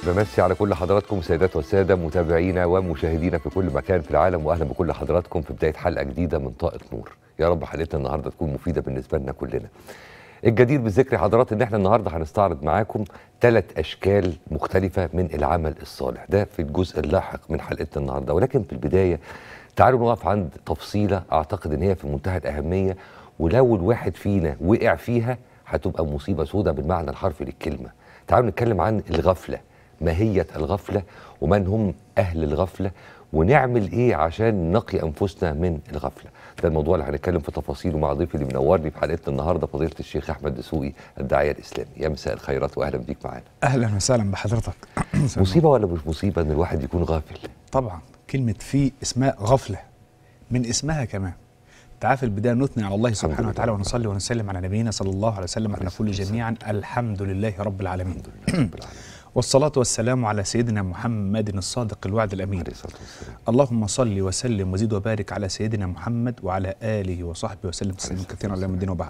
بمسي على كل حضراتكم سيدات والساده متابعينا ومشاهدينا في كل مكان في العالم واهلا بكل حضراتكم في بدايه حلقه جديده من طاقه نور يا رب حلقتنا النهارده تكون مفيده بالنسبه لنا كلنا الجدير بالذكر حضرات ان احنا النهارده هنستعرض معاكم ثلاث اشكال مختلفه من العمل الصالح ده في الجزء اللاحق من حلقتنا النهارده ولكن في البدايه تعالوا نقف عند تفصيله اعتقد ان هي في منتهى الاهميه ولو الواحد فينا وقع فيها هتبقى مصيبه سوداء بالمعنى الحرفي للكلمه تعالوا نتكلم عن الغفله ماهيه الغفله ومن هم اهل الغفله ونعمل ايه عشان نقي انفسنا من الغفله ده الموضوع اللي هنتكلم في تفاصيله مع ضيفي اللي منورني في حلقتنا النهارده فضيله الشيخ احمد دسوقي الداعيه الاسلامي يا مساء الخيرات واهلا بيك معانا اهلا وسهلا بحضرتك مصيبه ولا مش مصيبه ان الواحد يكون غافل طبعا كلمه في اسمها غفله من اسمها كمان تعال في البدايه نثني على الله سبحانه لله. وتعالى ونصلي ونسلم على نبينا صلى الله عليه وسلم عليه ونقول الصلاة جميعا الحمد لله رب العالمين رب العالمين والصلاه والسلام على سيدنا محمد الصادق الوعد الامين عليه الصلاه والسلام اللهم صل وسلم وزد وبارك على سيدنا محمد وعلى اله وصحبه وسلم تسليما كثيرا على يوم الدين وبعد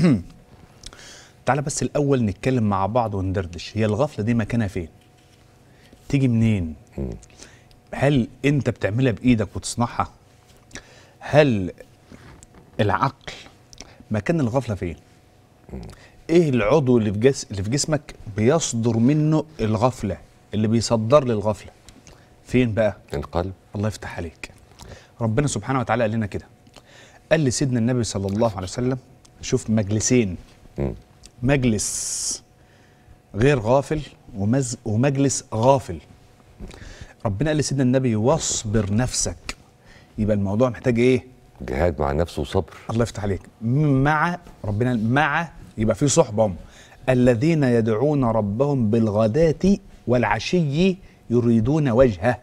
تعالى بس الاول نتكلم مع بعض وندردش هي الغفله دي مكانها فين تيجي منين مم. هل انت بتعملها بايدك وتصنعها هل العقل مكان الغفله فين ايه العضو اللي في جس اللي في جسمك بيصدر منه الغفله اللي بيصدر لي الغفله فين بقى القلب الله يفتح عليك ربنا سبحانه وتعالى قال لنا كده قال لسيدنا النبي صلى الله عليه وسلم شوف مجلسين مم. مجلس غير غافل ومز ومجلس غافل ربنا قال لسيدنا النبي واصبر نفسك يبقى الموضوع محتاج ايه جهاد مع نفسه وصبر الله يفتح عليك مع ربنا قال مع يبقى في صحبهم الذين يدعون ربهم بالغداة والعشي يريدون وجهه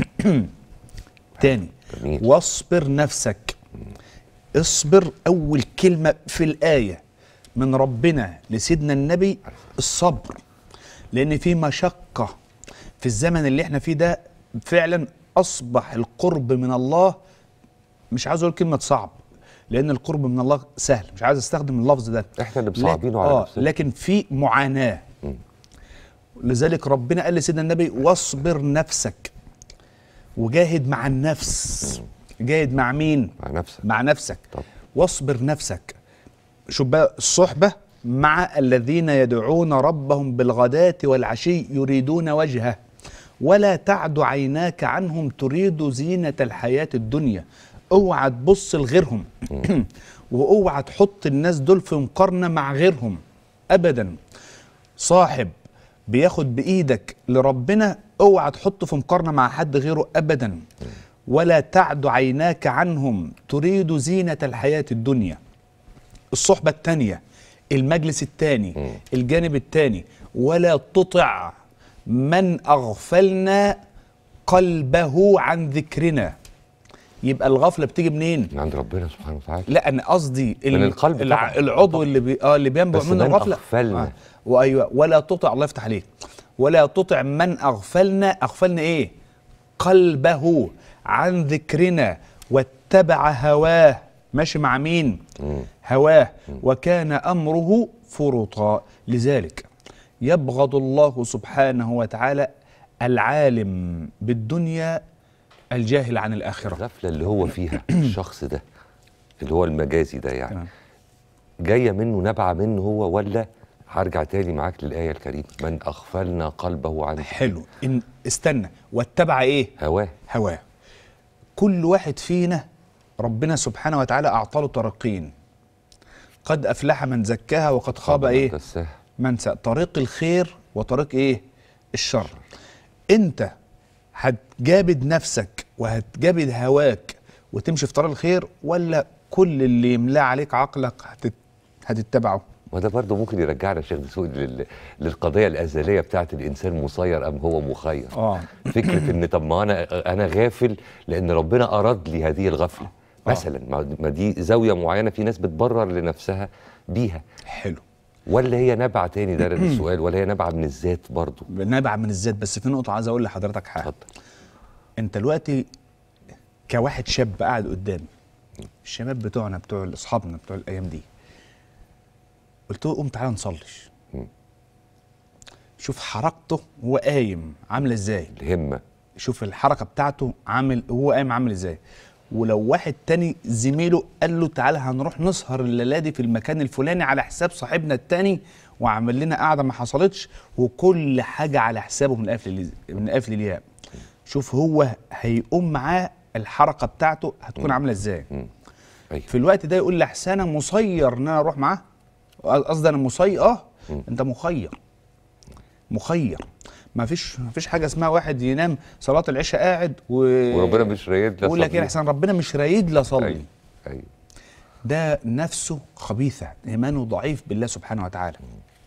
تاني جميل. واصبر نفسك اصبر اول كلمه في الايه من ربنا لسيدنا النبي الصبر لان في مشقه في الزمن اللي احنا فيه ده فعلا اصبح القرب من الله مش عاوز اقول كلمه صعب لان القرب من الله سهل مش عايز استخدم اللفظ ده احنا اللي لا- مصعبينه على آه نفسنا لكن في معاناه مم. لذلك ربنا قال لسيدنا النبي واصبر نفسك وجاهد مع النفس جاهد مع مين مع نفسك مع نفسك طب. واصبر نفسك شوف بقى الصحبة مع الذين يدعون ربهم بالغداة والعشي يريدون وجهه ولا تعد عيناك عنهم تريد زينة الحياة الدنيا اوعى تبص لغيرهم واوعى تحط الناس دول في مقارنة مع غيرهم ابدا صاحب بياخد بايدك لربنا اوعى تحطه في مقارنه مع حد غيره ابدا ولا تعد عيناك عنهم تريد زينه الحياه الدنيا الصحبه الثانيه المجلس الثاني مم. الجانب الثاني ولا تطع من اغفلنا قلبه عن ذكرنا يبقى الغفله بتيجي منين من عند ربنا سبحانه وتعالى لا انا قصدي ال- من القلب الع- طبعاً. العضو طبعاً. اللي بي اه اللي بينبع بس منه من الغفله أغفلنا. آه. وايوه ولا تطع الله يفتح عليك ولا تطع من اغفلنا اغفلنا ايه قلبه عن ذكرنا واتبع هواه ماشي مع مين مم. هواه وكان امره فرطا لذلك يبغض الله سبحانه وتعالى العالم بالدنيا الجاهل عن الاخره الغفله اللي هو فيها الشخص ده اللي هو المجازي ده يعني تمام. جايه منه نابعه منه هو ولا هرجع تاني معاك للايه الكريمه من اغفلنا قلبه عن حلو إن استنى واتبع ايه هواه هواه كل واحد فينا ربنا سبحانه وتعالى اعطى له طريقين قد افلح من زكاها وقد خاب ايه دساه. من ساء طريق الخير وطريق ايه الشر انت هتجابد نفسك وهتجابد هواك وتمشي في طريق الخير ولا كل اللي يملاه عليك عقلك هتت... هتتبعه وده برضه ممكن يرجعنا يا شيخ دسوقي لل... للقضيه الازليه بتاعت الانسان مسير ام هو مخير اه فكره ان طب ما انا انا غافل لان ربنا اراد لي هذه الغفله آه. مثلا ما- ما دي زاويه معينه في ناس بتبرر لنفسها بيها حلو ولا هي نابعه تاني ده السؤال ولا هي نابعه من الذات برضه نابع من الذات بس في نقطه عايز اقول لحضرتك حاجه اتفضل انت دلوقتي كواحد شاب قاعد قدامي الشباب بتوعنا بتوع اصحابنا بتوع الايام دي قلت له قوم تعالى نصلي مم. شوف حركته وهو قايم عامله ازاي الهمه شوف الحركه بتاعته عامل هو قايم عامل ازاي ولو واحد تاني زميله قال له تعالى هنروح نسهر الليله دي في المكان الفلاني على حساب صاحبنا التاني وعمل لنا قعده ما حصلتش وكل حاجه على حسابه من الالف للياء من الالف للياء شوف هو هيقوم معاه الحركه بتاعته هتكون عامله ازاي ايوه في الوقت ده يقول لي احسن انا مسير ان انا اروح معاه قصدي انا مسير اه انت مخير مخير ما فيش ما فيش حاجه اسمها واحد ينام صلاه العشاء قاعد و... وربنا مش رايد لا يقول لك صلي. ايه احسن ربنا مش رايد لا صلي ايوه ايوه ده نفسه خبيثه ايمانه ضعيف بالله سبحانه وتعالى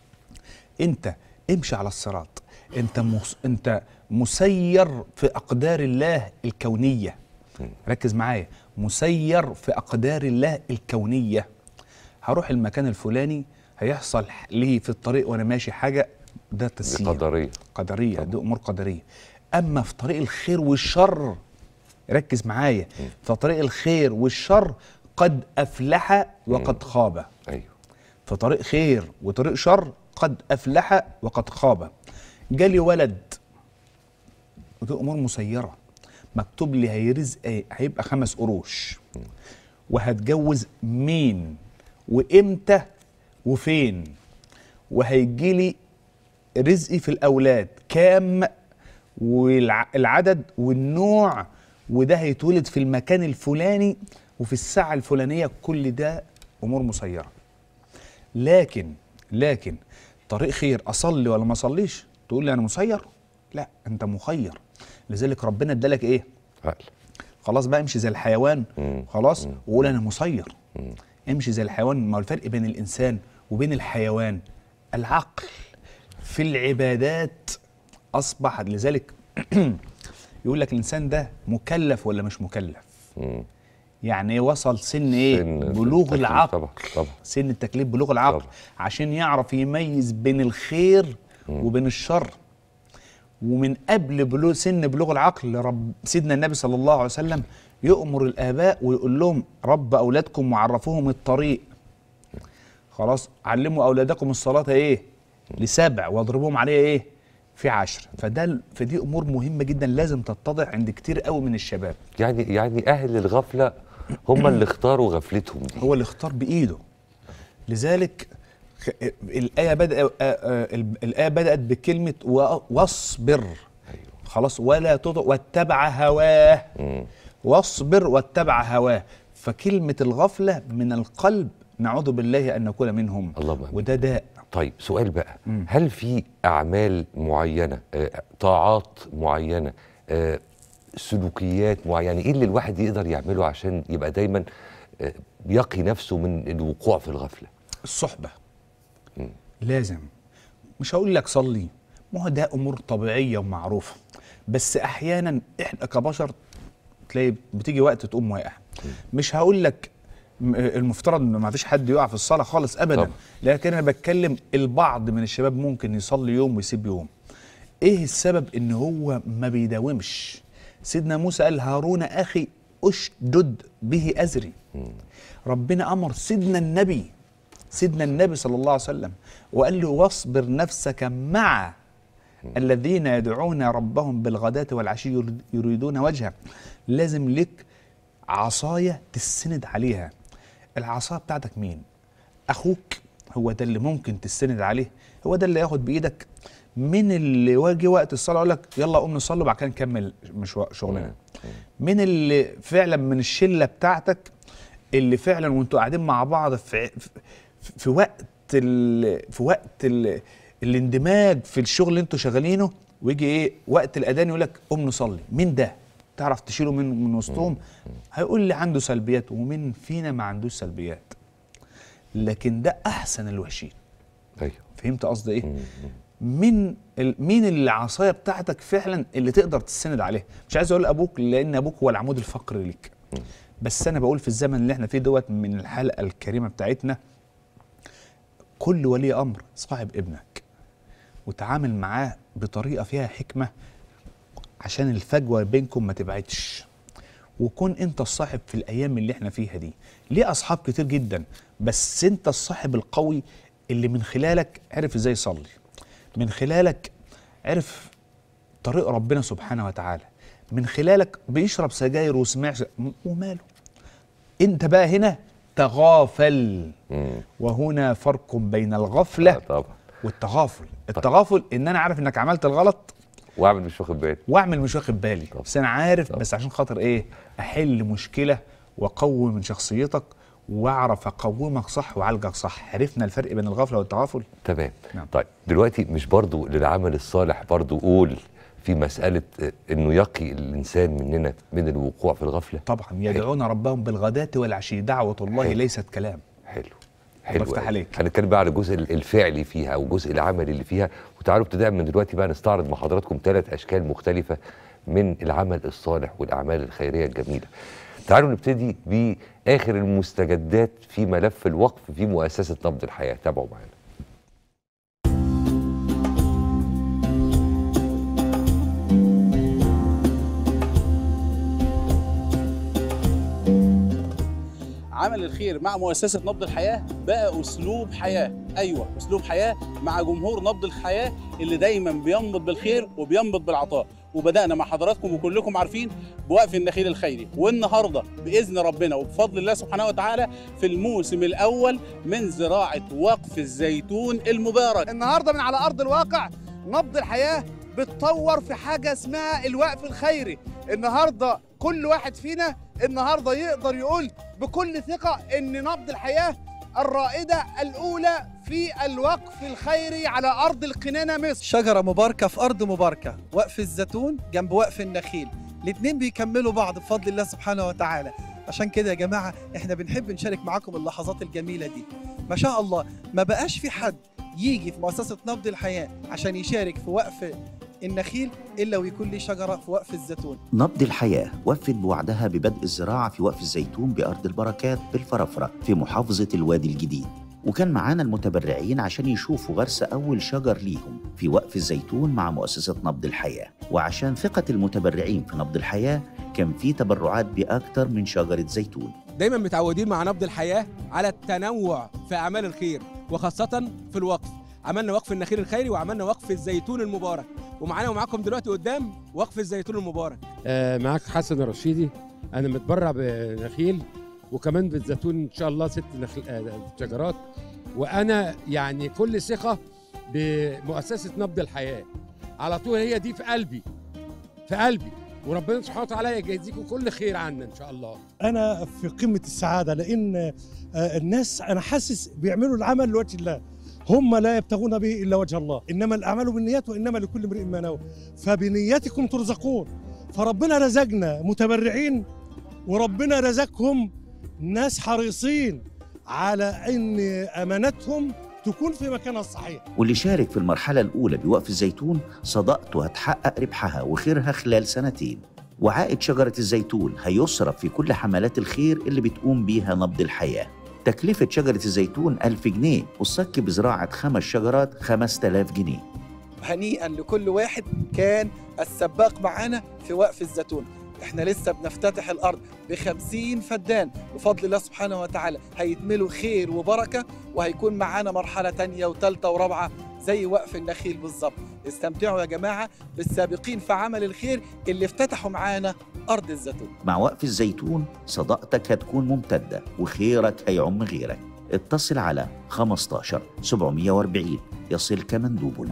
انت امشي على الصراط انت مس... انت مسير في اقدار الله الكونيه ركز معايا مسير في اقدار الله الكونيه هروح المكان الفلاني هيحصل لي في الطريق وانا ماشي حاجه ده دي تسيير قدريه قدريه دي امور قدريه اما في طريق الخير والشر ركز معايا في طريق الخير والشر قد افلح وقد خاب ايوه في طريق خير وطريق شر قد افلح وقد خاب جالي ولد ودي امور مسيره مكتوب لي هيرزق ايه هيبقى خمس قروش وهتجوز مين وامتى وفين وهيجي لي رزقي في الاولاد كام والعدد والنوع وده هيتولد في المكان الفلاني وفي الساعه الفلانيه كل ده امور مسيره لكن لكن طريق خير اصلي ولا ما اصليش تقول لي انا مسير لا انت مخير لذلك ربنا ادالك ايه عقل خلاص بقى امشي زي الحيوان مم. خلاص وقول انا مسير امشي زي الحيوان ما هو الفرق بين الانسان وبين الحيوان العقل في العبادات اصبح لذلك يقول لك الانسان ده مكلف ولا مش مكلف مم. يعني إيه وصل سن ايه سن بلوغ التكليف العقل طبعا طبعا سن التكليف بلوغ العقل طبعا. عشان يعرف يميز بين الخير وبين الشر ومن قبل بلوغ سن بلوغ العقل رب سيدنا النبي صلى الله عليه وسلم يؤمر الاباء ويقول لهم رب اولادكم وعرفوهم الطريق خلاص علموا اولادكم الصلاه ايه لسبع واضربوهم عليها ايه في عشر فده فدي امور مهمه جدا لازم تتضح عند كتير قوي من الشباب يعني يعني اهل الغفله هم اللي اختاروا غفلتهم دي هو اللي اختار بايده لذلك خ- الايه بدأ الايه بدات بكلمه و- واصبر خلاص ولا تطع واتبع هواه واصبر واتبع هواه فكلمه الغفله من القلب نعوذ بالله ان نكون منهم اللهم آمين. وده داء طيب سؤال بقى هل في اعمال معينه آه، طاعات معينه آه، سلوكيات معينه ايه اللي الواحد يقدر يعمله عشان يبقى دايما آه، يقي نفسه من الوقوع في الغفله الصحبة لازم مش هقول لك صلي ما هو ده امور طبيعيه ومعروفه بس احيانا احنا كبشر تلاقي بتيجي وقت تقوم واقع مش هقول لك م- المفترض ان ما فيش حد يقع في الصلاه خالص ابدا طبعا. لكن انا بتكلم البعض من الشباب ممكن يصلي يوم ويسيب يوم ايه السبب ان هو ما بيداومش سيدنا موسى قال هارون اخي اشدد به ازري ربنا امر سيدنا النبي سيدنا النبي صلى الله عليه وسلم وقال له واصبر نفسك مع الذين يدعون ربهم بالغداة والعشي يريد- يريدون وجهه لازم لك عصاية تستند عليها العصاية بتاعتك مين أخوك هو ده اللي ممكن تستند عليه هو ده اللي ياخد بإيدك من اللي واجي وقت الصلاة يقول لك يلا قوم نصلي وبعد كده نكمل مش شغلنا من اللي فعلا من الشلة بتاعتك اللي فعلا وانتوا قاعدين مع بعض في في, في وقت ال في وقت ال الاندماج في الشغل اللي انتوا شغالينه ويجي ايه وقت الاذان يقول لك قوم نصلي مين ده تعرف تشيله من من وسطهم هيقول لي عنده سلبيات ومين فينا ما عندوش سلبيات لكن ده احسن الوحشين ايوه فهمت قصدي ايه مين ال- مين العصايه بتاعتك فعلا اللي تقدر تستند عليها مش عايز اقول ابوك لان ابوك هو العمود الفقري ليك بس انا بقول في الزمن اللي احنا فيه دوت من الحلقه الكريمه بتاعتنا كل ولي امر صاحب ابنك وتعامل معاه بطريقه فيها حكمه عشان الفجوه بينكم ما تبعدش وكون انت الصاحب في الايام اللي احنا فيها دي ليه اصحاب كتير جدا بس انت الصاحب القوي اللي من خلالك عرف ازاي يصلي من خلالك عرف طريق ربنا سبحانه وتعالى من خلالك بيشرب سجاير وسمع ش- م- وماله انت بقى هنا تغافل مم. وهنا فرق بين الغفله آه طبعا والتغافل التغافل ان انا عارف انك عملت الغلط واعمل مش واخد بالي واعمل مش واخد بالي طب. بس انا عارف طب. بس عشان خاطر ايه احل مشكله واقوي من شخصيتك واعرف اقومك صح واعالجك صح عرفنا الفرق بين الغفله والتغافل تمام نعم. طيب دلوقتي مش برضو للعمل الصالح برضو قول في مسألة آه، انه يقي الانسان مننا من الوقوع في الغفلة طبعا يدعون ربهم بالغداة والعشي دعوة الله حلو. ليست كلام حلو حلو بفتح أوي. عليك. هنتكلم بقى على الجزء الفعلي فيها او الجزء العملي اللي فيها وتعالوا ابتداء من دلوقتي بقى نستعرض مع حضراتكم ثلاث اشكال مختلفه من العمل الصالح والاعمال الخيريه الجميله. تعالوا نبتدي باخر المستجدات في ملف الوقف في مؤسسه نبض الحياه تابعوا معانا. عمل الخير مع مؤسسة نبض الحياة بقى أسلوب حياة أيوة أسلوب حياة مع جمهور نبض الحياة اللي دايما بينبض بالخير وبينبض بالعطاء وبدأنا مع حضراتكم وكلكم عارفين بوقف النخيل الخيري والنهاردة بإذن ربنا وبفضل الله سبحانه وتعالى في الموسم الأول من زراعة وقف الزيتون المبارك النهارده من على ارض الواقع نبض الحياه بتطور في حاجه اسمها الوقف الخيري النهارده كل واحد فينا النهارده يقدر يقول بكل ثقه ان نبض الحياه الرائده الاولى في الوقف الخيري على ارض القنانه مصر شجرة مباركة في أرض مباركة وقف الزيتون جنب وقف النخيل الاتنين بيكملوا بعض بفضل الله سبحانه وتعالى عشان كده يا جماعة احنا بنحب نشارك معاكم اللحظات الجميلة دي ما شاء الله ما بقاش في حد يجي في مؤسسة نبض الحياة عشان يشارك في وقف النخيل إلا ويكون ليه شجرة في وقف الزيتون نبض الحياة وفت بوعدها ببدء الزراعة في وقف الزيتون بأرض البركات بالفرافرة في محافظة الوادي الجديد وكان معانا المتبرعين عشان يشوفوا غرس أول شجر ليهم في وقف الزيتون مع مؤسسة نبض الحياة وعشان ثقة المتبرعين في نبض الحياة كان في تبرعات بأكثر من شجرة زيتون دايما متعودين مع نبض الحياة على التنوع في أعمال الخير وخاصة في الوقف عملنا وقف النخيل الخيري وعملنا وقف الزيتون المبارك ومعانا ومعاكم دلوقتي قدام وقف الزيتون المبارك آه، معاك حسن الرشيدي انا متبرع بنخيل وكمان بالزيتون ان شاء الله ست نخل... آه، شجرات وانا يعني كل ثقه بمؤسسه نبض الحياه على طول هي دي في قلبي في قلبي وربنا سبحانه وتعالى يجازيكم كل خير عنا ان شاء الله انا في قمه السعاده لان آه، الناس انا حاسس بيعملوا العمل لوجه الله هم لا يبتغون به الا وجه الله انما الاعمال بالنيات وانما لكل امرئ ما نوى فبنياتكم ترزقون فربنا رزقنا متبرعين وربنا رزقهم ناس حريصين على ان امانتهم تكون في مكانها الصحيح واللي شارك في المرحلة الأولى بوقف الزيتون صدقته هتحقق ربحها وخيرها خلال سنتين وعائد شجرة الزيتون هيصرف في كل حملات الخير اللي بتقوم بيها نبض الحياة تكلفة شجرة الزيتون ألف جنيه والصك بزراعة خمس شجرات خمس تلاف جنيه هنيئا لكل واحد كان السباق معانا في وقف الزيتون احنا لسه بنفتتح الارض بخمسين فدان بفضل الله سبحانه وتعالى هيتملوا خير وبركة وهيكون معانا مرحلة تانية وتالتة ورابعة زي وقف النخيل بالظبط استمتعوا يا جماعة بالسابقين في عمل الخير اللي افتتحوا معانا أرض الزيتون مع وقف الزيتون صدقتك هتكون ممتدة وخيرك هيعم غيرك اتصل على 15 740 يصلك مندوبنا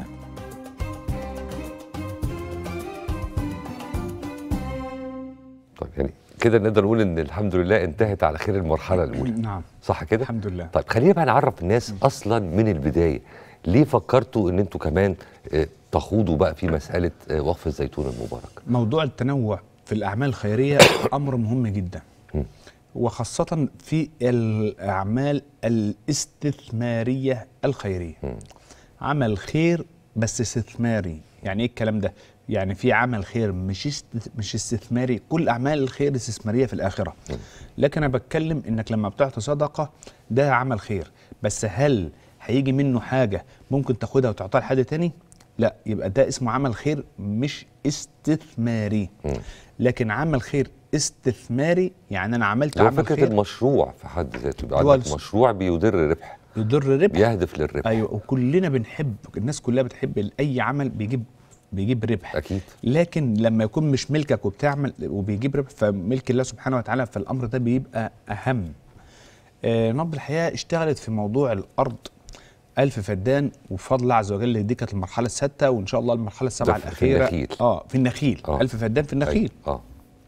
طيب يعني كده نقدر نقول ان الحمد لله انتهت على خير المرحله الاولى نعم صح كده؟ الحمد لله طيب خلينا بقى نعرف الناس اصلا من البدايه ليه فكرتوا ان انتوا كمان آه، تخوضوا بقى في مساله آه، وقف الزيتون المبارك موضوع التنوع في الأعمال الخيرية أمر مهم جدا م. وخاصة في الأعمال الاستثمارية الخيرية م. عمل خير بس استثماري يعني ايه الكلام ده يعني في عمل خير مش است... مش استثماري كل اعمال الخير استثماريه في الاخره لكن انا بتكلم انك لما بتعطي صدقه ده عمل خير بس هل هيجي منه حاجه ممكن تاخدها وتعطيها لحد تاني لا يبقى ده اسمه عمل خير مش استثماري مم. لكن عمل خير استثماري يعني انا عملت هو عمل فكره خير المشروع في حد ذاته يبقى هو عندك الس- مشروع بيدر ربح يضر ربح يهدف للربح ايوه وكلنا بنحب الناس كلها بتحب اي عمل بيجيب بيجيب ربح اكيد لكن لما يكون مش ملكك وبتعمل وبيجيب ربح فملك الله سبحانه وتعالى فالامر ده بيبقى اهم آه نبض الحياه اشتغلت في موضوع الارض ألف فدان وبفضل الله عز وجل دي كانت المرحله السادسه وان شاء الله المرحله السابعه ده في الاخيره النخيل. اه في النخيل آه. ألف فدان في النخيل أيوة. اه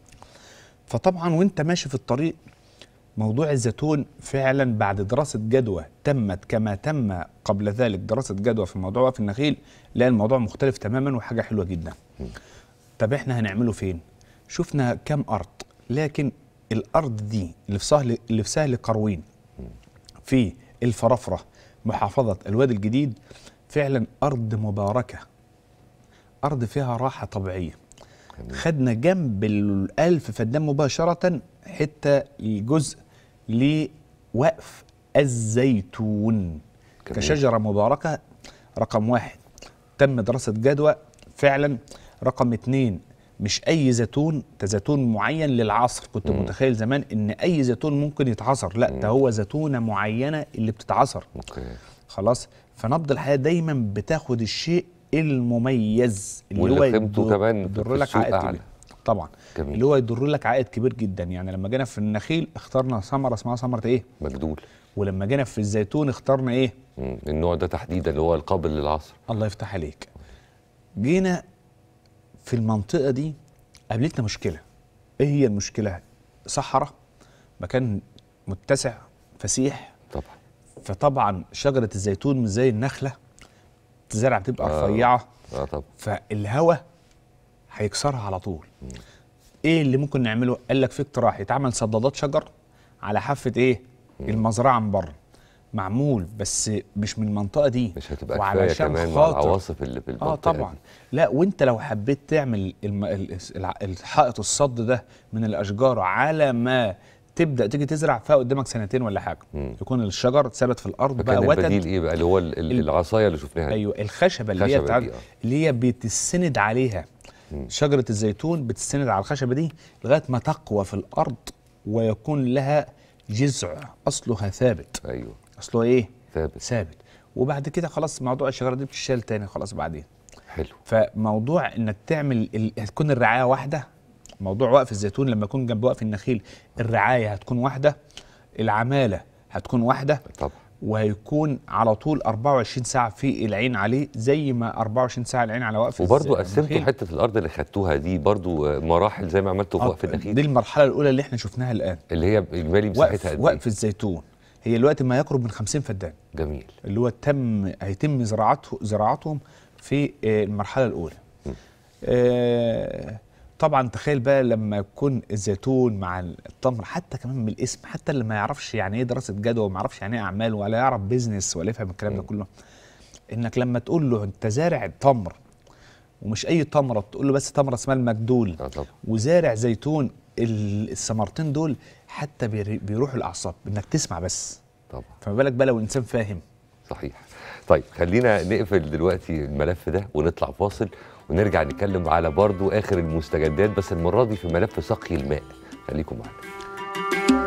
فطبعا وانت ماشي في الطريق موضوع الزيتون فعلا بعد دراسة جدوى تمت كما تم قبل ذلك دراسة جدوى في موضوع وقف النخيل لا الموضوع مختلف تماما وحاجة حلوة جدا طب احنا هنعمله فين شفنا كم أرض لكن الأرض دي اللي في سهل اللي في سهل قروين في الفرافرة محافظة الوادي الجديد فعلا أرض مباركة أرض فيها راحة طبيعية خدنا جنب الألف فدان مباشرة حتة الجزء لوقف الزيتون جميل. كشجرة مباركة رقم واحد تم دراسة جدوى فعلا رقم اتنين مش أي زيتون ده زيتون معين للعصر كنت مم. متخيل زمان إن أي زيتون ممكن يتعصر لا ده هو زيتونة معينة اللي بتتعصر اوكي خلاص فنبض الحياة دايما بتاخد الشيء المميز اللي واللي هو قيمته يضر- كمان يضر في لك السوق عائد أعلى. كبير طبعا جميل. اللي هو يضر لك عائد كبير جدا يعني لما جينا في النخيل اخترنا ثمره اسمها ثمره ايه مجدول ولما جينا في الزيتون اخترنا ايه مم. النوع ده تحديدا اللي هو القابل للعصر الله يفتح عليك جينا في المنطقه دي قابلتنا مشكله ايه هي المشكله صحراء مكان متسع فسيح طبعا فطبعا شجره الزيتون مش زي النخله الزرع بتبقى آه. رفيعه اه طبعا فالهواء هيكسرها على طول ايه اللي ممكن نعمله قال لك في اقتراح يتعمل صدادات شجر على حافه ايه المزرعه من بره معمول بس مش من المنطقه دي مش هتبقى كفايه وعلشان كمان مع خاطر- العواصف اللي في المنطقه اه طبعا دي. لا وانت لو حبيت تعمل الم... ال- الع- الحائط الصد ده من الاشجار على ما تبدا تيجي تزرع فيها قدامك سنتين ولا حاجه مم. يكون الشجر ثابت في الارض بقى فكان وتد البديل ايه بقى اللي هو ال- ال- ال- العصايه اللي شفناها دي. ايوه الخشبه اللي هي الخشبة بتاعت دي، آه. اللي هي بتستند عليها مم. شجره الزيتون بتستند على الخشبه دي لغايه ما تقوى في الارض ويكون لها جذع اصلها ثابت ايوه اصله ايه ثابت ثابت وبعد كده خلاص موضوع الشجره دي بتشال تاني خلاص بعدين حلو فموضوع انك تعمل ال... هتكون الرعايه واحده موضوع وقف الزيتون لما يكون جنب وقف النخيل الرعايه هتكون واحده العماله هتكون واحده طبعا وهيكون على طول 24 ساعه في العين عليه زي ما 24 ساعه العين على وقف وبرضه الز- قسمتوا النخيل. حته الارض اللي خدتوها دي برضه آه، مراحل زي ما عملتوا في آه، وقف النخيل دي المرحله الاولى اللي احنا شفناها الان اللي هي اجمالي وقف مساحتها قد وقف ايه الزيتون هي الوقت ما يقرب من 50 فدان جميل اللي هو تم هيتم زراعته زراعتهم في آه، المرحله الاولى م. آه، طبعا تخيل بقى لما يكون الزيتون مع التمر حتى كمان من الاسم حتى اللي ما يعرفش يعني ايه دراسه جدوى وما يعرفش يعني ايه اعمال ولا يعرف بيزنس ولا يفهم الكلام ده م. كله انك لما تقول له انت زارع تمر ومش اي تمره تقول له بس تمره اسمها المجدول اه طبعا وزارع زيتون ال- الثمرتين دول حتى بيري- بيروحوا الاعصاب انك تسمع بس طبعا فما بالك بقى لو انسان فاهم صحيح طيب خلينا نقفل دلوقتي الملف ده ونطلع فاصل ونرجع نتكلم على برضو اخر المستجدات بس المره دي في ملف سقي الماء خليكم معانا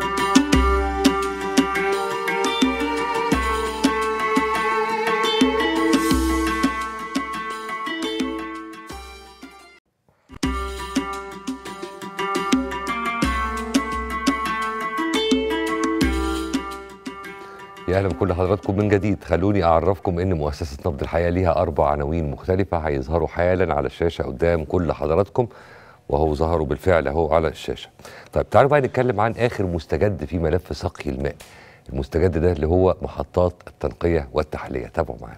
يا اهلا بكل حضراتكم من جديد خلوني اعرفكم ان مؤسسه نبض الحياه ليها اربع عناوين مختلفه هيظهروا حالا على الشاشه قدام كل حضراتكم وهو ظهروا بالفعل اهو على الشاشه. طيب تعالوا بقى نتكلم عن اخر مستجد في ملف سقي الماء. المستجد ده اللي هو محطات التنقيه والتحليه، تابعوا معانا.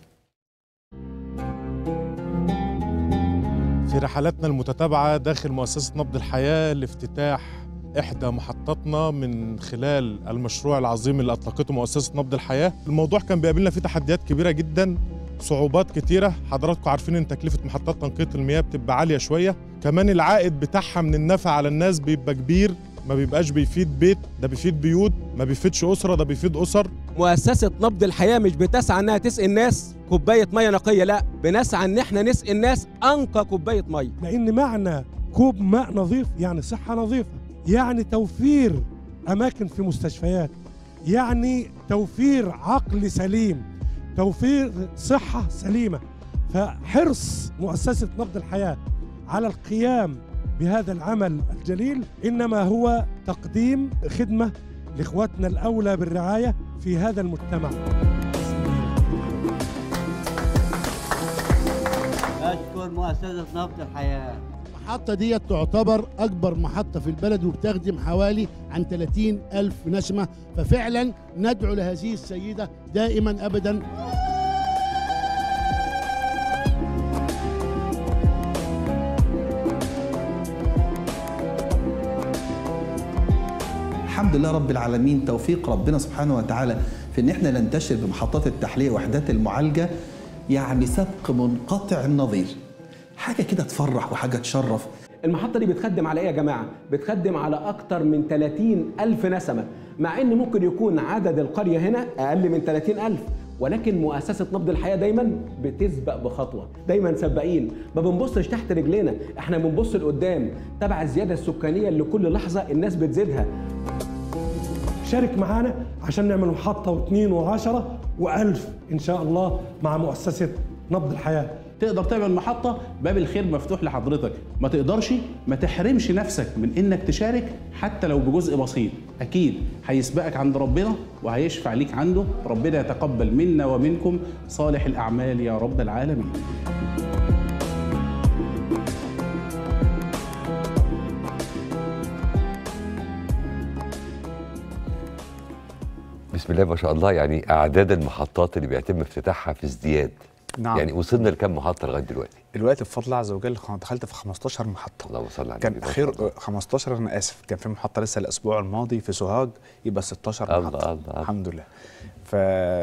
في رحلاتنا المتتابعة داخل مؤسسة نبض الحياة لافتتاح إحدى محطاتنا من خلال المشروع العظيم اللي أطلقته مؤسسة نبض الحياة الموضوع كان بيقابلنا فيه تحديات كبيرة جدا صعوبات كتيرة حضراتكم عارفين إن تكلفة محطات تنقية المياه بتبقى عالية شوية كمان العائد بتاعها من النفع على الناس بيبقى كبير ما بيبقاش بيفيد بيت ده بيفيد بيوت ما بيفيدش أسرة ده بيفيد أسر مؤسسة نبض الحياة مش بتسعى انها تسقي الناس كوباية مية نقية لا بنسعى ان احنا نسقي الناس انقى كوباية مية لان معنى كوب ماء نظيف يعني صحه نظيفه يعني توفير اماكن في مستشفيات يعني توفير عقل سليم توفير صحة سليمة فحرص مؤسسة نبض الحياة على القيام بهذا العمل الجليل إنما هو تقديم خدمة لإخواتنا الأولى بالرعاية في هذا المجتمع أشكر مؤسسة نبض الحياة المحطة دي تعتبر أكبر محطة في البلد وبتخدم حوالي عن 30 ألف نسمة ففعلا ندعو لهذه السيدة دائما أبدا الحمد لله رب العالمين توفيق ربنا سبحانه وتعالى في ان احنا ننتشر بمحطات التحليه وحدات المعالجه يعني سبق منقطع النظير حاجه كده تفرح وحاجه تشرف المحطة دي بتخدم على ايه يا جماعة؟ بتخدم على أكتر من 30 ألف نسمة مع إن ممكن يكون عدد القرية هنا أقل من 30 ألف ولكن مؤسسة نبض الحياة دايما بتسبق بخطوة دايما سباقين ما بنبصش تحت رجلينا احنا بنبص لقدام تبع الزيادة السكانية اللي كل لحظة الناس بتزيدها شارك معانا عشان نعمل محطة واثنين وعشرة وألف إن شاء الله مع مؤسسة نبض الحياة تقدر تعمل محطة باب الخير مفتوح لحضرتك ما تقدرش ما تحرمش نفسك من انك تشارك حتى لو بجزء بسيط اكيد هيسبقك عند ربنا وهيشفع ليك عنده ربنا يتقبل منا ومنكم صالح الاعمال يا رب العالمين بسم الله ما شاء الله يعني اعداد المحطات اللي بيتم افتتاحها في ازدياد نعم. يعني وصلنا لكام محطه لغايه دلوقتي دلوقتي بفضل الله عز وجل خ- دخلت في 15 محطه اللهم صل على كان النبي ما شاء خير 15 انا اسف كان في محطه لسه الاسبوع الماضي في سوهاج يبقى 16 الله، محطه الله، الله. الحمد لله ف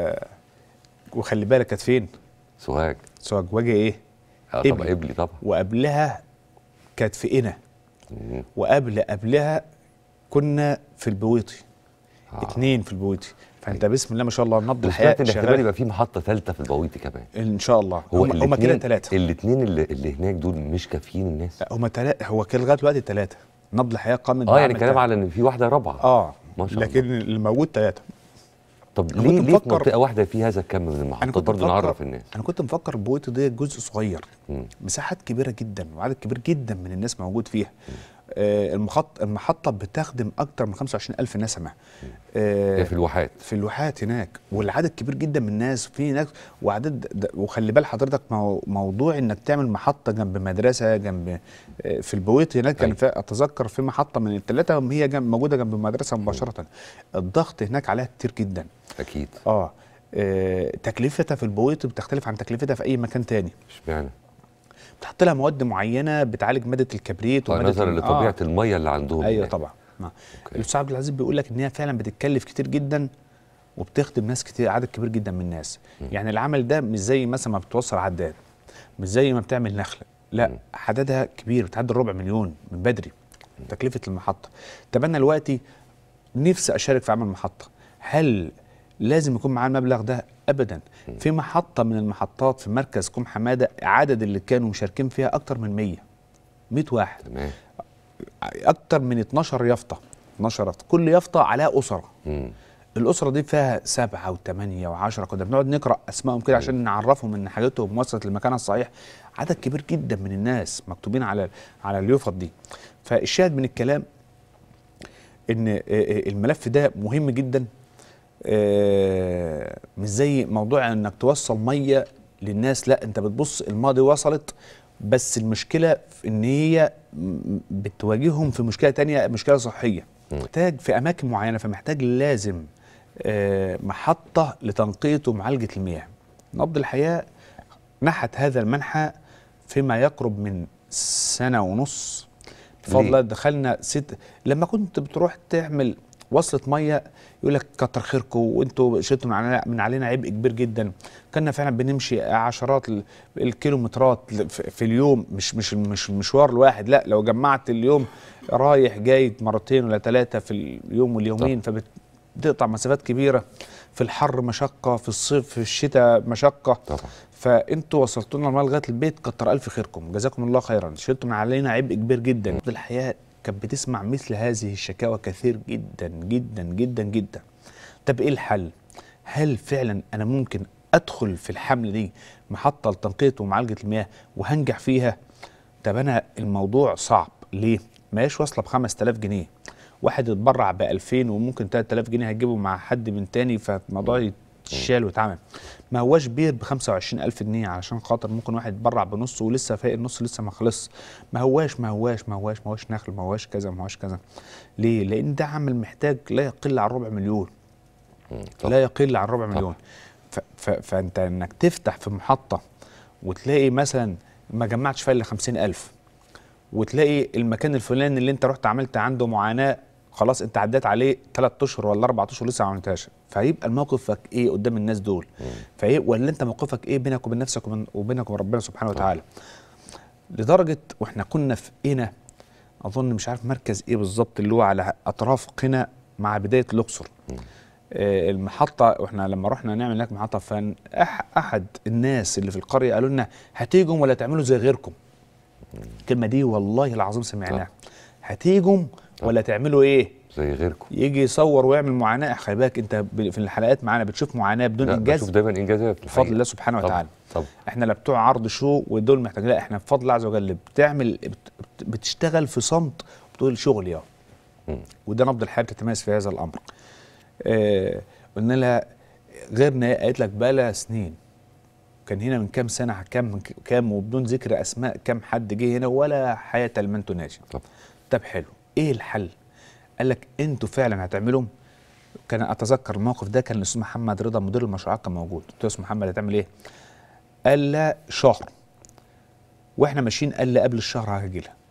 وخلي بالك كانت فين سوهاج سوهاج واجه ايه اه طبعا قبلي طبعا وقبلها كانت في قنا وقبل قبلها كنا في البويطي آه. اتنين في البويطي فانت بسم الله ما شاء الله نبض الحياه وسمعت ان احتمال شغال يبقى في محطه ثالثه في البويطي كمان ان شاء الله هو هم, هم كده ثلاثه الاثنين اللي, اللي هناك دول مش كافيين الناس هم ثلاثه هو كده لغايه دلوقتي ثلاثه نبض الحياه قامت اه يعني بعمل كلام تلاتة. على ان في واحده رابعه اه ما شاء لكن اللي موجود ثلاثه طب أنا ليه كنت ليه في مفكر- منطقه واحده في هذا الكم من انا المحطات كنت برضه مفكر- نعرف الناس انا كنت مفكر البويطه دي جزء صغير مم. مساحات كبيره جدا وعدد كبير جدا من الناس موجود فيها آه المخط... المحطه بتخدم اكتر من 25000 نسمه آه هي في الواحات في الواحات هناك والعدد كبير جدا من الناس في هناك وعدد د- وخلي بال حضرتك مو... موضوع انك تعمل محطه جنب مدرسه جنب آه، في البويط هناك كان في اتذكر في محطه من الثلاثه هي جنب موجوده جنب المدرسه مباشره الضغط هناك عليها كتير جدا اكيد اه آه، تكلفتها في البويط بتختلف عن تكلفتها في اي مكان تاني اشمعنى بتحط لها مواد معينه بتعالج ماده الكبريت آه، ومادة نظرا ال- لطبيعه الميه اللي عندهم ايوه هناك. طبعا آه. الاستاذ عبد العزيز بيقول لك ان هي فعلا بتتكلف كتير جدا وبتخدم ناس كتير عدد كبير جدا من الناس يعني العمل ده مش زي مثلا ما بتوصل عداد مش زي ما بتعمل نخله لا عددها كبير بتعدي الربع مليون من بدري تكلفه المحطه طب انا دلوقتي نفسي اشارك في عمل محطه هل لازم يكون معاه المبلغ ده ابدا في محطه من المحطات في مركز كوم حماده عدد اللي كانوا مشاركين فيها اكتر من 100 100 واحد تمام اكتر من 12 يافطه 12 يافطه كل يافطه عليها اسره مم. الاسره دي فيها سبعه وثمانيه وعشره كنا بنقعد نقرا اسمائهم كده عشان نعرفهم ان حاجتهم وصلت لمكانها الصحيح عدد كبير جدا من الناس مكتوبين على على اليوفط دي فالشاهد من الكلام ان آه، آه، الملف ده مهم جدا آه، مش زي موضوع انك توصل ميه للناس لا انت بتبص الماضي وصلت بس المشكله في ان هي م- بتواجههم في مشكله تانية مشكله صحيه محتاج في اماكن معينه فمحتاج لازم آه، محطه لتنقيه ومعالجه المياه نبض الحياه نحت هذا المنحى فيما يقرب من سنه ونص بفضل ليه؟ الله دخلنا ست لما كنت بتروح تعمل وصلة مية يقول لك كتر خيركم وانتوا شلتوا من علينا من علينا عبء كبير جدا كنا فعلا بنمشي عشرات ال- الكيلومترات ل- في في اليوم مش مش مش المشوار الواحد لا لو جمعت اليوم رايح جاي مرتين ولا ثلاثة في اليوم واليومين فبتقطع مسافات كبيرة في الحر مشقة في الصيف في الشتاء مشقة طبعا فانتوا وصلتوا لنا المال لغايه البيت كتر الف خيركم جزاكم الله خيرا شلتوا من علينا عبء كبير جدا الحياه كانت بتسمع مثل هذه الشكاوى كثير جدا جدا جدا جدا طب ايه الحل هل فعلا انا ممكن ادخل في الحمله دي محطه لتنقيه ومعالجه المياه وهنجح فيها طب انا الموضوع صعب ليه ما هيش واصله ب 5000 جنيه واحد اتبرع ب 2000 وممكن 3000 جنيه هتجيبه مع حد من تاني فالموضوع يتشال ويتعمل ما هواش بير ب 25000 جنيه علشان خاطر ممكن واحد يتبرع بنص ولسه فايق النص لسه ما خلص ما هواش ما هواش ما هواش ما هواش نخل ما هواش كذا ما هواش كذا ليه لان ده عمل محتاج لا يقل عن ربع مليون لا يقل عن ربع مليون ف ف فانت انك تفتح في محطه وتلاقي مثلا ما جمعتش فيها الا 50000 وتلاقي المكان الفلاني اللي انت رحت عملت عنده معاناه خلاص انت عديت عليه ثلاث اشهر ولا اربع اشهر لسه ما عملتهاش فهيبقى موقفك ايه قدام الناس دول فايه ولا انت موقفك ايه بينك وبين نفسك وبين وبينك وبين ربنا سبحانه وتعالى لدرجه واحنا كنا في قنا اظن مش عارف مركز ايه بالظبط اللي هو على اطراف قنا مع بدايه الاقصر آه، المحطه واحنا لما رحنا نعمل هناك محطه فان أح احد الناس اللي في القريه قالوا لنا هتيجوا ولا تعملوا زي غيركم الكلمه دي والله العظيم سمعناها هتيجوا ولا تعملوا ايه زي غيركم يجي يصور ويعمل معاناه خلي بالك انت ب- في الحلقات معانا بتشوف معاناه بدون لا، انجاز بشوف دايما انجازات بفضل الله سبحانه طبعاً، وتعالى طبعا احنا لا بتوع عرض شو ودول محتاجين لا احنا بفضل الله عز وجل بتعمل بت- بت- بتشتغل في صمت بتقول شغل يا وده نبض الحياه بتتميز في هذا الامر آه قلنا لها غيرنا قالت لك بقى لها سنين كان هنا من كام سنه كام كام وبدون ذكر اسماء كام حد جه هنا ولا حياه لمن تناجي طب حلو ايه الحل قال لك انتوا فعلا هتعملوا كان اتذكر الموقف ده كان الاستاذ محمد رضا مدير المشروعات كان موجود قلت له يا استاذ محمد هتعمل ايه قال لا شهر واحنا ماشيين قال لي قبل الشهر هاجي لها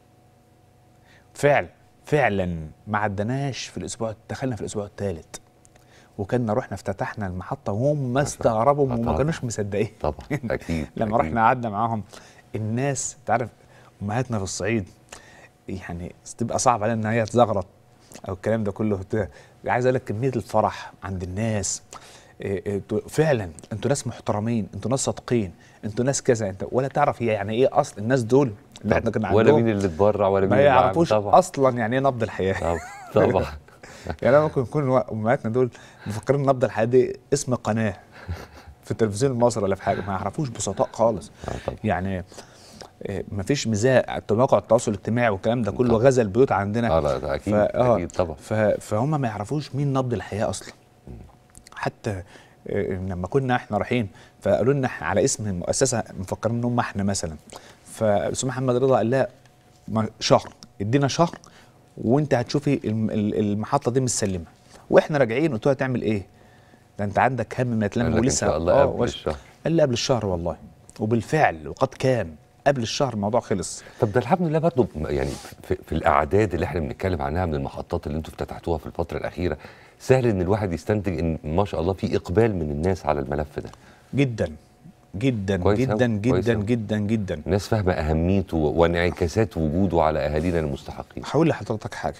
فعلا فعلا ما عدناش في الاسبوع دخلنا في الاسبوع الثالث وكنا رحنا افتتحنا المحطه وهم استغربوا وما طبعاً. كانوش مصدقين طبعا اكيد لما أكيد. رحنا قعدنا معاهم الناس تعرف امهاتنا في الصعيد يعني تبقى صعب عليها ان هي تزغرط او الكلام ده كله بت- عايز اقول لك كميه الفرح عند الناس إيه إيه انتوا فعلا انتوا ناس محترمين انتوا ناس صادقين انتوا ناس كذا انت ولا تعرف هي يعني ايه اصل الناس دول اللي احنا كنا ولا عندهم مين اللي اتبرع ولا مين ما اللي عمل. يعرفوش طبعا اصلا يعني ايه نبض الحياه طبعا طبعا يعني أنا ممكن يكون امهاتنا دول مفكرين نبض الحياه دي اسم قناه في التلفزيون المصري ولا في حاجه ما يعرفوش بسطاء خالص يعني ما فيش مزاق مواقع التواصل الاجتماعي والكلام ده كله غزا البيوت عندنا اه لا ده اكيد فآه، اكيد طبعا ف- فهم ما يعرفوش مين نبض الحياه اصلا حتى آه، لما كنا احنا رايحين فقالوا لنا إحنا على اسم المؤسسه مفكرين ان هم احنا مثلا فالاستاذ محمد رضا قال لا ما- شهر ادينا شهر وانت هتشوفي الم- ال- المحطه دي متسلمه واحنا راجعين قلت له هتعمل ايه؟ ده انت عندك هم ما قال تلم لك إن ولسه شاء الله آه، قبل وش- الشهر. قال لي قبل الشهر والله وبالفعل وقد كان قبل الشهر الموضوع خلص طب ده الحمد لله برضه يعني في, في الاعداد اللي احنا بنتكلم عنها من المحطات اللي انتوا افتتحتوها في الفتره الاخيره سهل ان الواحد يستنتج ان ما شاء الله في اقبال من الناس على الملف ده جدا جدا كويس جدا أوي، كويس جدا أوي. جدا جدا الناس فاهمه اهميته وانعكاسات وجوده على اهالينا المستحقين هقول لحضرتك حاجه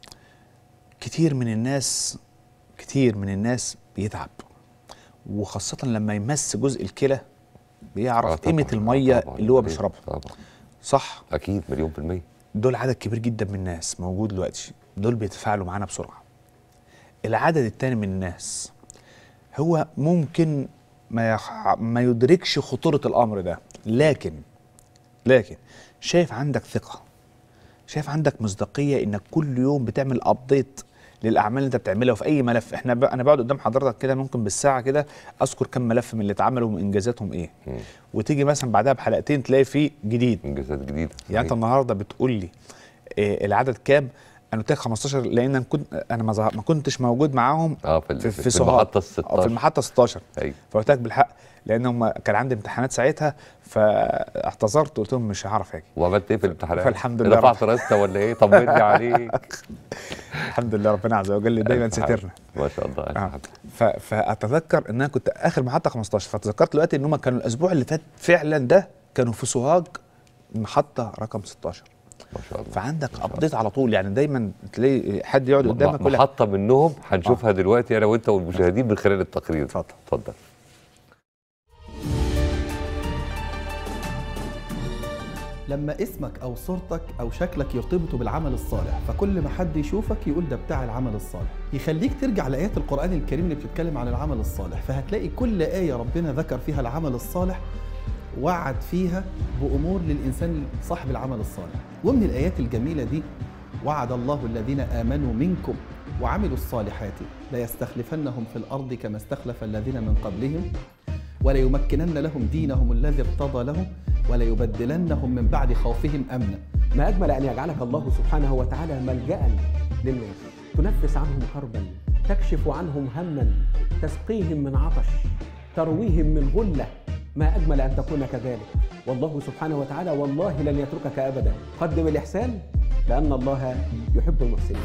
كتير من الناس كتير من الناس بيتعب وخاصة لما يمس جزء الكلى بيعرف آه قيمة طبعاً، المية طبعاً، اللي هو طبعاً، بيشربها طبعا صح اكيد مليون في الميه دول عدد كبير جدا من الناس موجود دلوقتي دول بيتفاعلوا معانا بسرعة العدد التاني من الناس هو ممكن ما يخ... ما يدركش خطورة الأمر ده لكن لكن شايف عندك ثقة شايف عندك مصداقية إنك كل يوم بتعمل أبديت للأعمال اللي أنت بتعملها وفي أي ملف إحنا ب... أنا بقعد قدام حضرتك كده ممكن بالساعة كده أذكر كم ملف من اللي اتعملوا وإنجازاتهم إيه وتيجي مثلا بعدها بحلقتين تلاقي فيه جديد انجازات جديده يعني انت النهارده بتقول لي إيه العدد كام انا قلت لك 15 لان انا كنت انا ما, ظه- ما كنتش موجود معاهم اه في, ال- في, في, في, في سوهاج. المحطه ال اه 16 في المحطه 16 ايوه فقلت لك بالحق لان هم كان عندي امتحانات ساعتها فاعتذرت قلت لهم مش هعرف اجي وعملت ايه في الامتحانات؟ فالحمد لله رفعت رب- راسك ولا ايه؟ طمني عليك الحمد لله ربنا عز وجل دايما ألف حمد. سترنا ما شاء الله ألف آه. حمد. ف- فاتذكر ان انا كنت اخر محطه 15 فتذكرت دلوقتي ان هم كانوا الاسبوع اللي فات فعلا ده كانوا في سوهاج محطه رقم 16 ما شاء الله فعندك ابديت على طول يعني دايما تلاقي حد يقعد قدامك يقول لك محطه منهم هنشوفها دلوقتي انا وانت والمشاهدين من خلال التقرير اتفضل لما اسمك او صورتك او شكلك يرتبطوا بالعمل الصالح فكل ما حد يشوفك يقول ده بتاع العمل الصالح يخليك ترجع لايات القران الكريم اللي بتتكلم عن العمل الصالح فهتلاقي كل ايه ربنا ذكر فيها العمل الصالح وعد فيها بامور للانسان صاحب العمل الصالح ومن الايات الجميله دي وعد الله الذين امنوا منكم وعملوا الصالحات ليستخلفنهم في الارض كما استخلف الذين من قبلهم وليمكنن لهم دينهم الذي ارتضى لهم وليبدلنهم من بعد خوفهم امنا ما أجمل أن يجعلك الله سبحانه وتعالى ملجأ للناس تنفس عنهم كربا تكشف عنهم هما تسقيهم من عطش ترويهم من غلة ما أجمل أن تكون كذلك والله سبحانه وتعالى والله لن يتركك أبدا قدم الإحسان لأن الله يحب المحسنين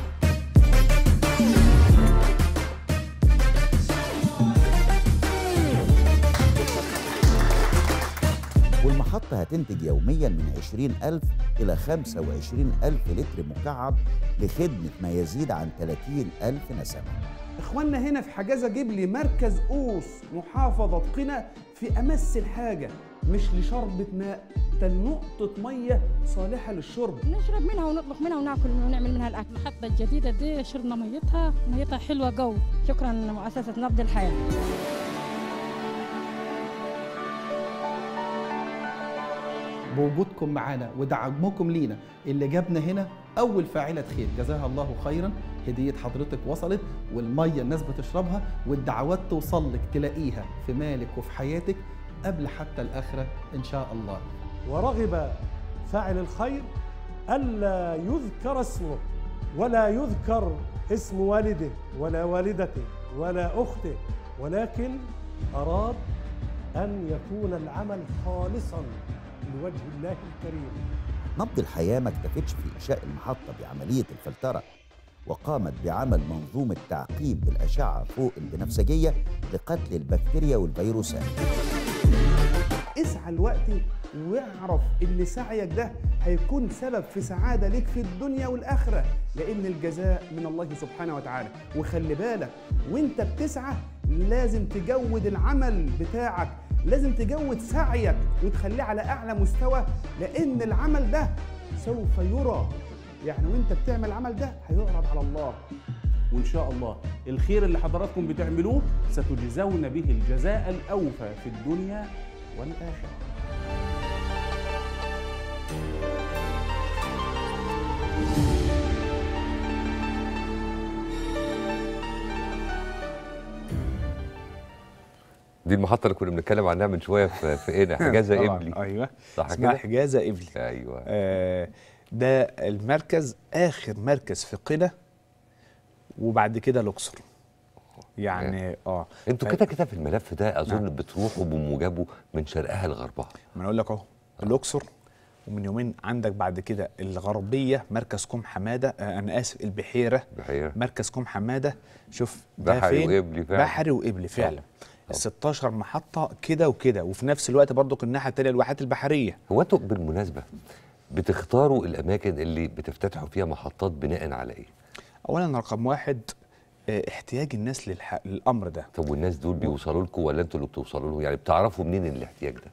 والمحطة هتنتج يوميا من 20000 إلى 25000 لتر مكعب لخدمة ما يزيد عن 30000 نسمة اخواننا هنا في حجازه جبلي مركز قوس محافظه قنا في امس الحاجه مش لشربة ماء ده نقطة مية صالحة للشرب نشرب منها ونطبخ منها وناكل ونعمل منها الاكل المحطة الجديدة دي شربنا ميتها ميتها حلوة جو شكرا مؤسسة نبض الحياة بوجودكم معانا ودعمكم لينا اللي جابنا هنا اول فاعله خير جزاها الله خيرا هديه حضرتك وصلت والميه الناس بتشربها والدعوات توصل لك تلاقيها في مالك وفي حياتك قبل حتى الاخره ان شاء الله ورغب فاعل الخير ألا يذكر اسمه ولا يذكر اسم والده ولا والدته ولا أخته ولكن أراد أن يكون العمل خالصا لوجه الله الكريم نبض الحياة ما اكتفتش في إنشاء المحطة بعملية الفلترة وقامت بعمل منظومة تعقيم بالأشعة فوق البنفسجية لقتل البكتيريا والفيروسات اسعى الوقت واعرف ان سعيك ده هيكون سبب في سعادة ليك في الدنيا والآخرة لأن الجزاء من الله سبحانه وتعالى وخلي بالك وانت بتسعى لازم تجود العمل بتاعك لازم تجود سعيك وتخليه على أعلى مستوى لأن العمل ده سوف يرى يعني وانت بتعمل العمل ده هيعرض على الله وان شاء الله الخير اللي حضراتكم بتعملوه ستجزون به الجزاء الاوفى في الدنيا والاخره دي المحطة اللي كنا بنتكلم عنها من شوية في في قنا حجازة طبعاً، إبلي ايوه صح اسمها كده؟ حجازه ابلي ايوه آه ده المركز اخر مركز في قنا وبعد كده الاقصر يعني اه انتوا ف- كده كده في الملف ده اظن نعم. بتروحوا بموجبه من شرقها لغربها ما انا اقول لك اهو الاقصر ومن يومين عندك بعد كده الغربيه مركز كوم حماده آه انا اسف البحيره بحيره مركز كوم حماده شوف ده بحري فين؟ وقبلي فعلا. بحري وقبلي فعلا ال 16 محطه كده وكده وفي نفس الوقت برضو الناحيه الثانيه الواحات البحريه هو انتوا بالمناسبة بتختاروا الأماكن اللي بتفتتحوا فيها محطات بناء على إيه؟ اولا رقم واحد آه، احتياج الناس للح... للامر ده طب والناس دول بيوصلوا لكم ولا انتوا اللي بتوصلوا لهم؟ يعني بتعرفوا منين الاحتياج ده؟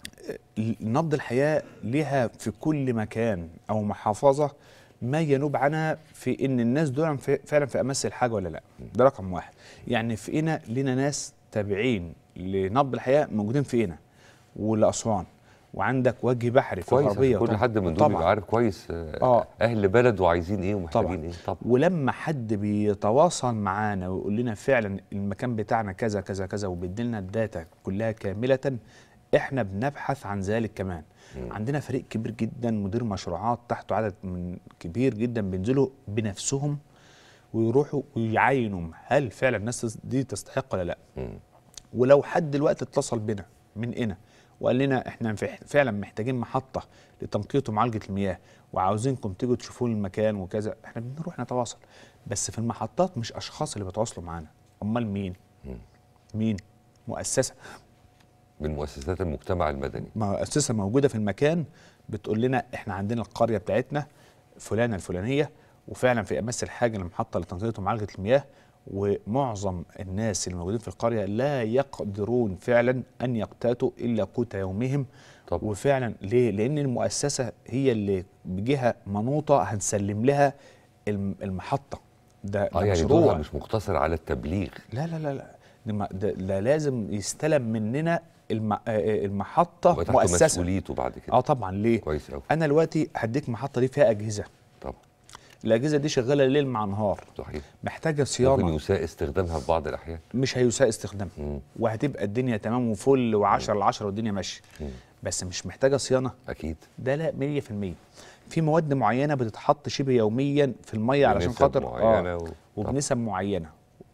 نبض الحياة ليها في كل مكان أو محافظة ما ينوب عنها في إن الناس دول في- فعلا في أمس الحاجة ولا لا ده رقم واحد يعني في قنا لنا ناس تابعين لنبض الحياة موجودين في قنا ولأسوان وعندك وجه بحري في كويس الغربية عشان كل وطبعاً- حد من دول طبعاً. يبقى عارف كويس آه آه. أهل بلده عايزين إيه طبعا ومحتاجين إيه طبعا ولما حد بيتواصل معانا ويقول لنا فعلا المكان بتاعنا كذا كذا كذا وبيديلنا الداتا كلها كامله احنا بنبحث عن ذلك كمان مم. عندنا فريق كبير جدا مدير مشروعات تحته عدد من كبير جدا بينزلوا بنفسهم ويروحوا ويعاينوا هل فعلا الناس دي تستحق ولا لا مم. ولو حد دلوقتي اتصل بنا من هنا وقال لنا احنا فع- فعلا محتاجين محطه لتنقية ومعالجه المياه وعاوزينكم تيجوا تشوفوا المكان وكذا احنا بنروح نتواصل بس في المحطات مش اشخاص اللي بيتواصلوا معانا امال مين مين مؤسسه من مؤسسات المجتمع المدني مؤسسه موجوده في المكان بتقول لنا احنا عندنا القريه بتاعتنا فلانه الفلانيه وفعلا في امس الحاجه لمحطه لتنقية ومعالجه المياه ومعظم الناس اللي موجودين في القريه لا يقدرون فعلا ان يقتاتوا الا قوت يومهم طب. وفعلا ليه؟ لان المؤسسه هي اللي بجهه منوطه هنسلم لها الم- المحطه ده, ده اه يعني مشروع دورها مش مقتصر على التبليغ لا لا لا لا ده ما- ده ده لازم يستلم مننا الم... آه، آه، المحطه وتحت مؤسسه مسؤوليته بعد كده اه طبعا ليه كويس قوي انا دلوقتي هديك محطه دي فيها اجهزه طبعا الاجهزه دي شغاله ليل مع نهار صحيح محتاجه ممكن صيانه يساء استخدامها في بعض الاحيان مش هيساء استخدامها وهتبقى الدنيا تمام وفل و10 ل 10 والدنيا ماشيه بس مش محتاجه صيانه اكيد ده لا 100% في مواد معينه بتتحط شبه يوميا في الميه علشان بنسب خاطر معينة و- وبنسب معينه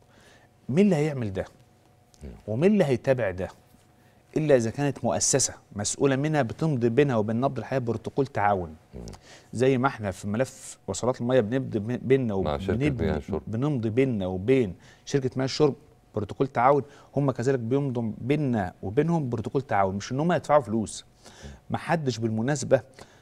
مين اللي هيعمل ده ومين اللي هيتابع ده الا اذا كانت مؤسسه مسؤوله منها بتمضي بينها وبين نبض الحياه بروتوكول تعاون زي ما احنا في ملف وصلات الميه بنمضي بين- بيننا مع شركة مياه وبنبني الشرب. بنمضي بيننا وبين شركه مياه الشرب بروتوكول تعاون هم كذلك بيمضوا بيننا وبينهم بروتوكول تعاون مش ان هم يدفعوا فلوس ما حدش بالمناسبه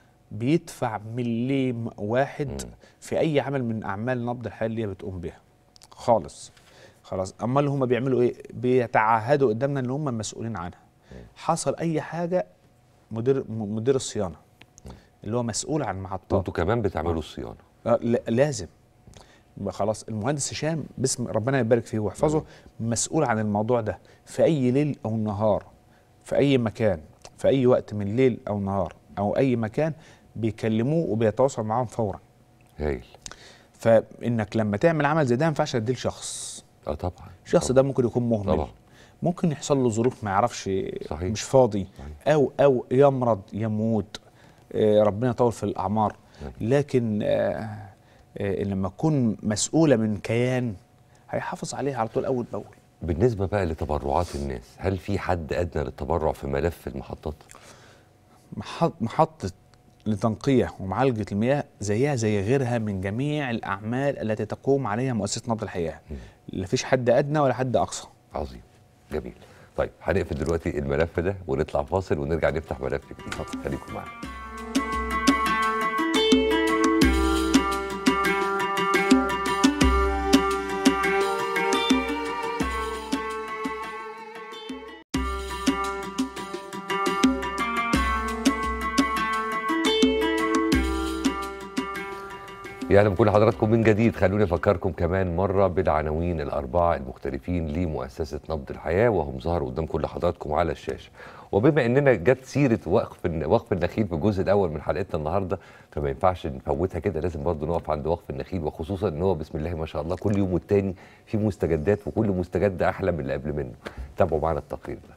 بيدفع مليم واحد في اي عمل من اعمال نبض الحياه اللي هي بتقوم بها خالص خلاص امال هم بيعملوا ايه بيتعهدوا قدامنا ان هم مسؤولين عنها حصل اي حاجه مدير م- مدير الصيانه اللي هو مسؤول عن محطات وانتوا كمان بتعملوا الصيانه آه، لا- لازم يبقى خلاص المهندس هشام باسم ربنا يبارك فيه ويحفظه مسؤول عن الموضوع ده في اي ليل او نهار في اي مكان في اي وقت من ليل او نهار او اي مكان بيكلموه وبيتواصل معاهم فورا هايل فانك لما تعمل عمل زي ده ما ينفعش تديه لشخص اه طبعا الشخص ده ممكن يكون مهمل طبعا. ممكن يحصل له ظروف ما يعرفش صحيح. مش فاضي او او يمرض يموت آه، ربنا يطول في الاعمار لكن آه، آه، لما تكون مسؤوله من كيان هيحافظ عليها على طول اول باول بالنسبه بقى لتبرعات الناس هل في حد ادنى للتبرع في ملف المحطات محط محطه لتنقيه ومعالجه المياه زيها زي غيرها من جميع الاعمال التي تقوم عليها مؤسسه نبض الحياه لا فيش حد ادنى ولا حد اقصى عظيم جميل طيب هنقفل دلوقتي الملف ده ونطلع فاصل ونرجع نفتح ملف جديد خليكم معانا يا اهلا بكل حضراتكم من جديد خلوني افكركم كمان مره بالعناوين الاربعه المختلفين لمؤسسه نبض الحياه وهم ظهروا قدام كل حضراتكم على الشاشه وبما اننا جت سيره وقف وقف النخيل في الجزء الاول من حلقتنا النهارده فما ينفعش نفوتها كده لازم برضه نقف عند وقف النخيل وخصوصا ان هو بسم الله ما شاء الله كل يوم والتاني في مستجدات وكل مستجد احلى من اللي قبل منه تابعوا معانا التقرير ده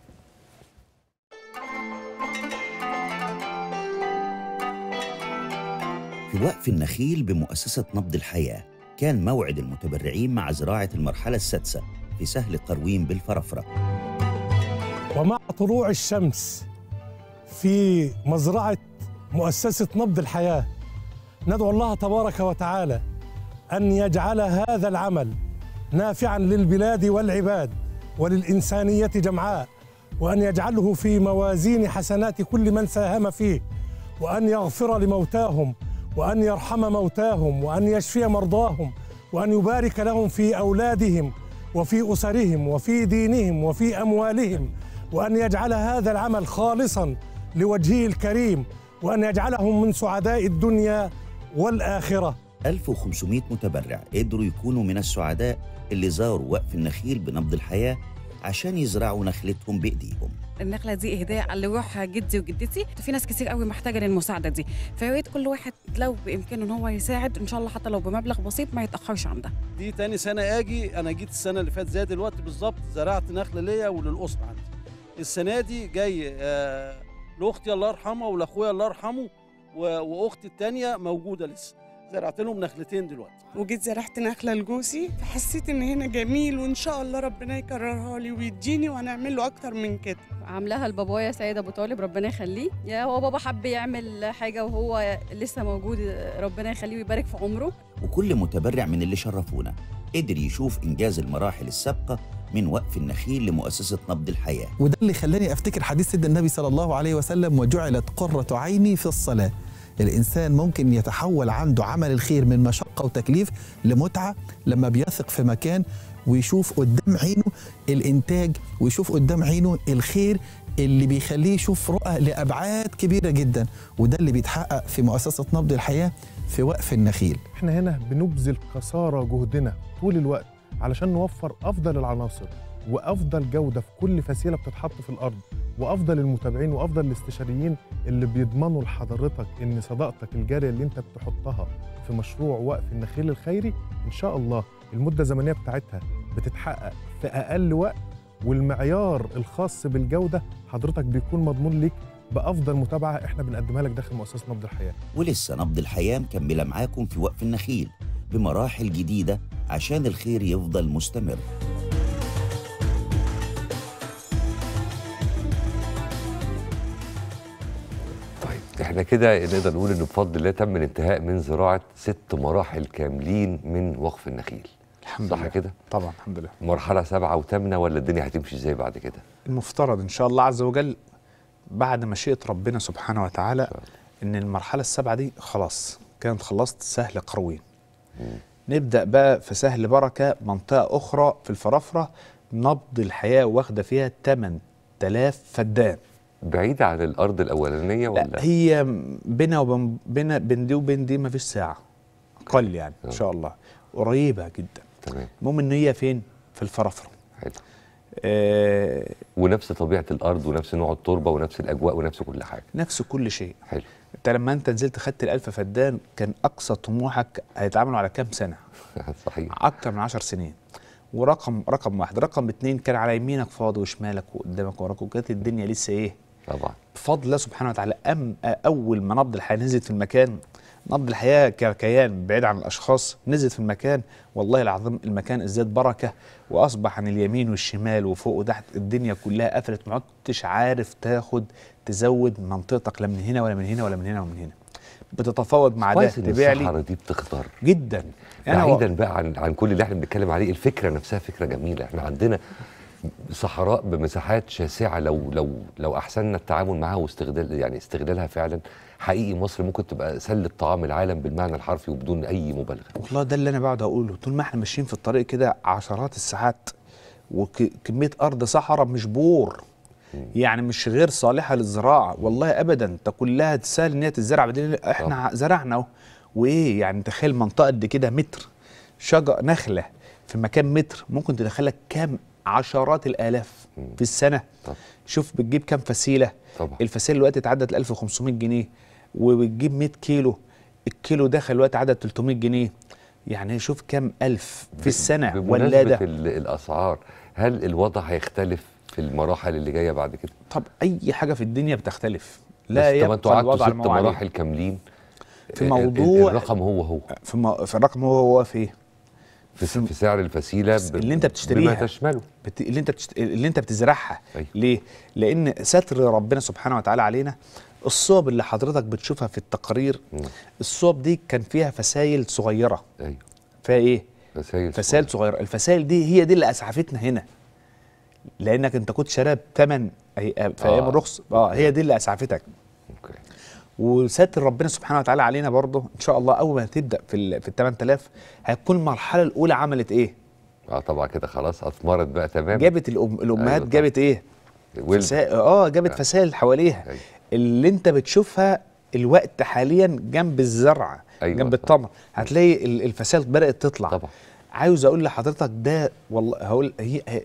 في وقف النخيل بمؤسسة نبض الحياة كان موعد المتبرعين مع زراعة المرحلة السادسة في سهل قروين بالفرفرة ومع طلوع الشمس في مزرعة مؤسسة نبض الحياة ندعو الله تبارك وتعالى أن يجعل هذا العمل نافعا للبلاد والعباد وللإنسانية جمعاء وأن يجعله في موازين حسنات كل من ساهم فيه وأن يغفر لموتاهم وأن يرحم موتاهم وأن يشفي مرضاهم وأن يبارك لهم في أولادهم وفي أسرهم وفي دينهم وفي أموالهم وأن يجعل هذا العمل خالصا لوجهه الكريم وأن يجعلهم من سعداء الدنيا والآخرة 1500 متبرع قدروا يكونوا من السعداء اللي زاروا وقف النخيل بنبض الحياة عشان يزرعوا نخلتهم بإيديهم النخله دي اهداء لروح جدي وجدتي في ناس كتير قوي محتاجه للمساعده دي فيا ريت كل واحد لو بامكانه ان هو يساعد ان شاء الله حتى لو بمبلغ بسيط ما يتاخرش عن ده دي تاني سنة اجي انا جيت السنة اللي فاتت زي دلوقتي بالظبط زرعت نخلة ليا وللأسرة عندي السنة دي جاي آه لاختي الله يرحمها ولاخويا الله يرحمه و- واختي التانية موجودة لسه زرعت لهم نخلتين دلوقتي وجيت زرعت نخله لجوزي فحسيت ان هنا جميل وان شاء الله ربنا يكررها لي ويديني وهنعمل له اكتر من كده عاملاها لبابايا سيد ابو طالب ربنا يخليه يا هو بابا حب يعمل حاجه وهو لسه موجود ربنا يخليه ويبارك في عمره وكل متبرع من اللي شرفونا قدر يشوف إنجاز المراحل السابقة من وقف النخيل لمؤسسة نبض الحياة وده اللي خلاني افتكر حديث سيدنا النبي صلى الله عليه وسلم وجعلت قرة عيني في الصلاة الإنسان ممكن يتحول عنده عمل الخير من مشقة وتكليف لمتعة لما بيثق في مكان ويشوف قدام عينه الانتاج ويشوف قدام عينه الخير اللي بيخليه يشوف رؤى لابعاد كبيره جدا وده اللي بيتحقق في مؤسسه نبض الحياه في وقف النخيل احنا هنا بنبذل قصارى جهدنا طول الوقت علشان نوفر افضل العناصر وافضل جوده في كل فسيله بتتحط في الارض وافضل المتابعين وافضل الاستشاريين اللي بيضمنوا لحضرتك ان صداقتك الجاريه اللي انت بتحطها في مشروع وقف النخيل الخيري ان شاء الله المده الزمنيه بتاعتها بتتحقق في اقل وقت والمعيار الخاص بالجوده حضرتك بيكون مضمون ليك بافضل متابعه احنا بنقدمها لك داخل مؤسسه نبض الحياه ولسه نبض الحياة مكملة معاكم في وقف النخيل بمراحل جديدة عشان الخير يفضل مستمر احنا كده نقدر نقول ان بفضل الله تم الانتهاء من زراعه ست مراحل كاملين من وقف النخيل الحمد صح لله. كده طبعا الحمد لله مرحله سبعه وثامنه ولا الدنيا هتمشي ازاي بعد كده المفترض ان شاء الله عز وجل بعد مشيئه ربنا سبحانه وتعالى ان المرحله السابعه دي خلاص كانت خلصت سهل قروين نبدا بقى في سهل بركه منطقه اخرى في الفرافره نبض الحياه واخده فيها 8000 فدان بعيده عن الارض الاولانيه ولا لا هي بينا وبين بين بين دي وبين دي ما فيش ساعه اقل يعني ان شاء الله قريبه جدا تمام المهم ان هي فين في الفرافره حلو آه ونفس طبيعه الارض ونفس نوع التربه ونفس الاجواء ونفس كل حاجه نفس كل شيء حلو انت لما انت نزلت خدت الألف فدان كان اقصى طموحك هيتعاملوا على كام سنه صحيح اكتر من 10 سنين ورقم رقم واحد رقم اتنين كان على يمينك فاضي وشمالك وقدامك وراك وكانت الدنيا لسه ايه طبعا بفضل الله سبحانه وتعالى أم اول ما نبض الحياه نزلت في المكان نبض الحياه ككيان بعيد عن الاشخاص نزلت في المكان والله العظيم المكان ازداد بركه واصبح عن اليمين والشمال وفوق وتحت الدنيا كلها قفلت ما عدتش عارف تاخد تزود منطقتك لا من هنا ولا من هنا ولا من هنا ولا من هنا بتتفاوض مع ده كويس ان تبيع لي الصحراء دي بتخضر جدا أنا و- بعيدا بقى عن عن كل اللي احنا بنتكلم عليه الفكره نفسها فكره جميله احنا عندنا صحراء بمساحات شاسعه لو لو لو احسننا التعامل معها واستغلال يعني استغلالها فعلا حقيقي مصر ممكن تبقى سله طعام العالم بالمعنى الحرفي وبدون اي مبالغه والله ده اللي انا بقعد اقوله طول ما احنا ماشيين في الطريق كده عشرات الساعات وكميه ارض صحراء مش بور يعني مش غير صالحه للزراعه والله ابدا ده كلها سهل ان هي تتزرع بعدين احنا زرعنا اهو وايه يعني تخيل منطقه قد كده متر شجر نخله في مكان متر ممكن تدخلك كام عشرات الالاف في السنه شوف بتجيب كام فسيله طبعا الفسيله دلوقتي اتعدت 1500 جنيه وبتجيب 100 كيلو الكيلو دخل دلوقتي عدد 300 جنيه يعني شوف كام الف في السنه بمناسبة ولاده ال- الاسعار هل الوضع هيختلف في المراحل اللي جايه بعد كده طب اي حاجه في الدنيا بتختلف لا بس طب انتوا يبقى قعدتوا الوضع ست الموالي. مراحل كاملين في ال- ال- موضوع الرقم هو هو في, م... في الرقم هو هو في ايه؟ في, في سعر الفسيله ب- اللي انت بتشتريها بما تشمله بت... اللي انت بتشت... اللي انت بتزرعها أيوة. ليه؟ لان ستر ربنا سبحانه وتعالى علينا الصوب اللي حضرتك بتشوفها في التقارير الصوب دي كان فيها فسايل صغيره ايوه فيها ايه؟ فسايل فسائل صغيره الفسائل دي هي دي اللي اسعفتنا هنا لانك انت كنت شاريها بثمن أي- في ايام آه. الرخص اه هي دي اللي اسعفتك اوكي وستر ربنا سبحانه وتعالى علينا برضه ان شاء الله اول ما هتبدا في ال في ال 8000 هتكون المرحله الاولى عملت ايه؟ اه طبعا كده خلاص اثمرت بقى تمام جابت الأم الامهات أيوة طبعا. جابت ايه؟ ولد. فسا... اه جابت فسائل حواليها أيوة. اللي انت بتشوفها الوقت حاليا جنب الزرع أيوة جنب التمر هتلاقي ال- الفسائل بدات تطلع طبعا عاوز اقول لحضرتك ده والله هقول هي, هي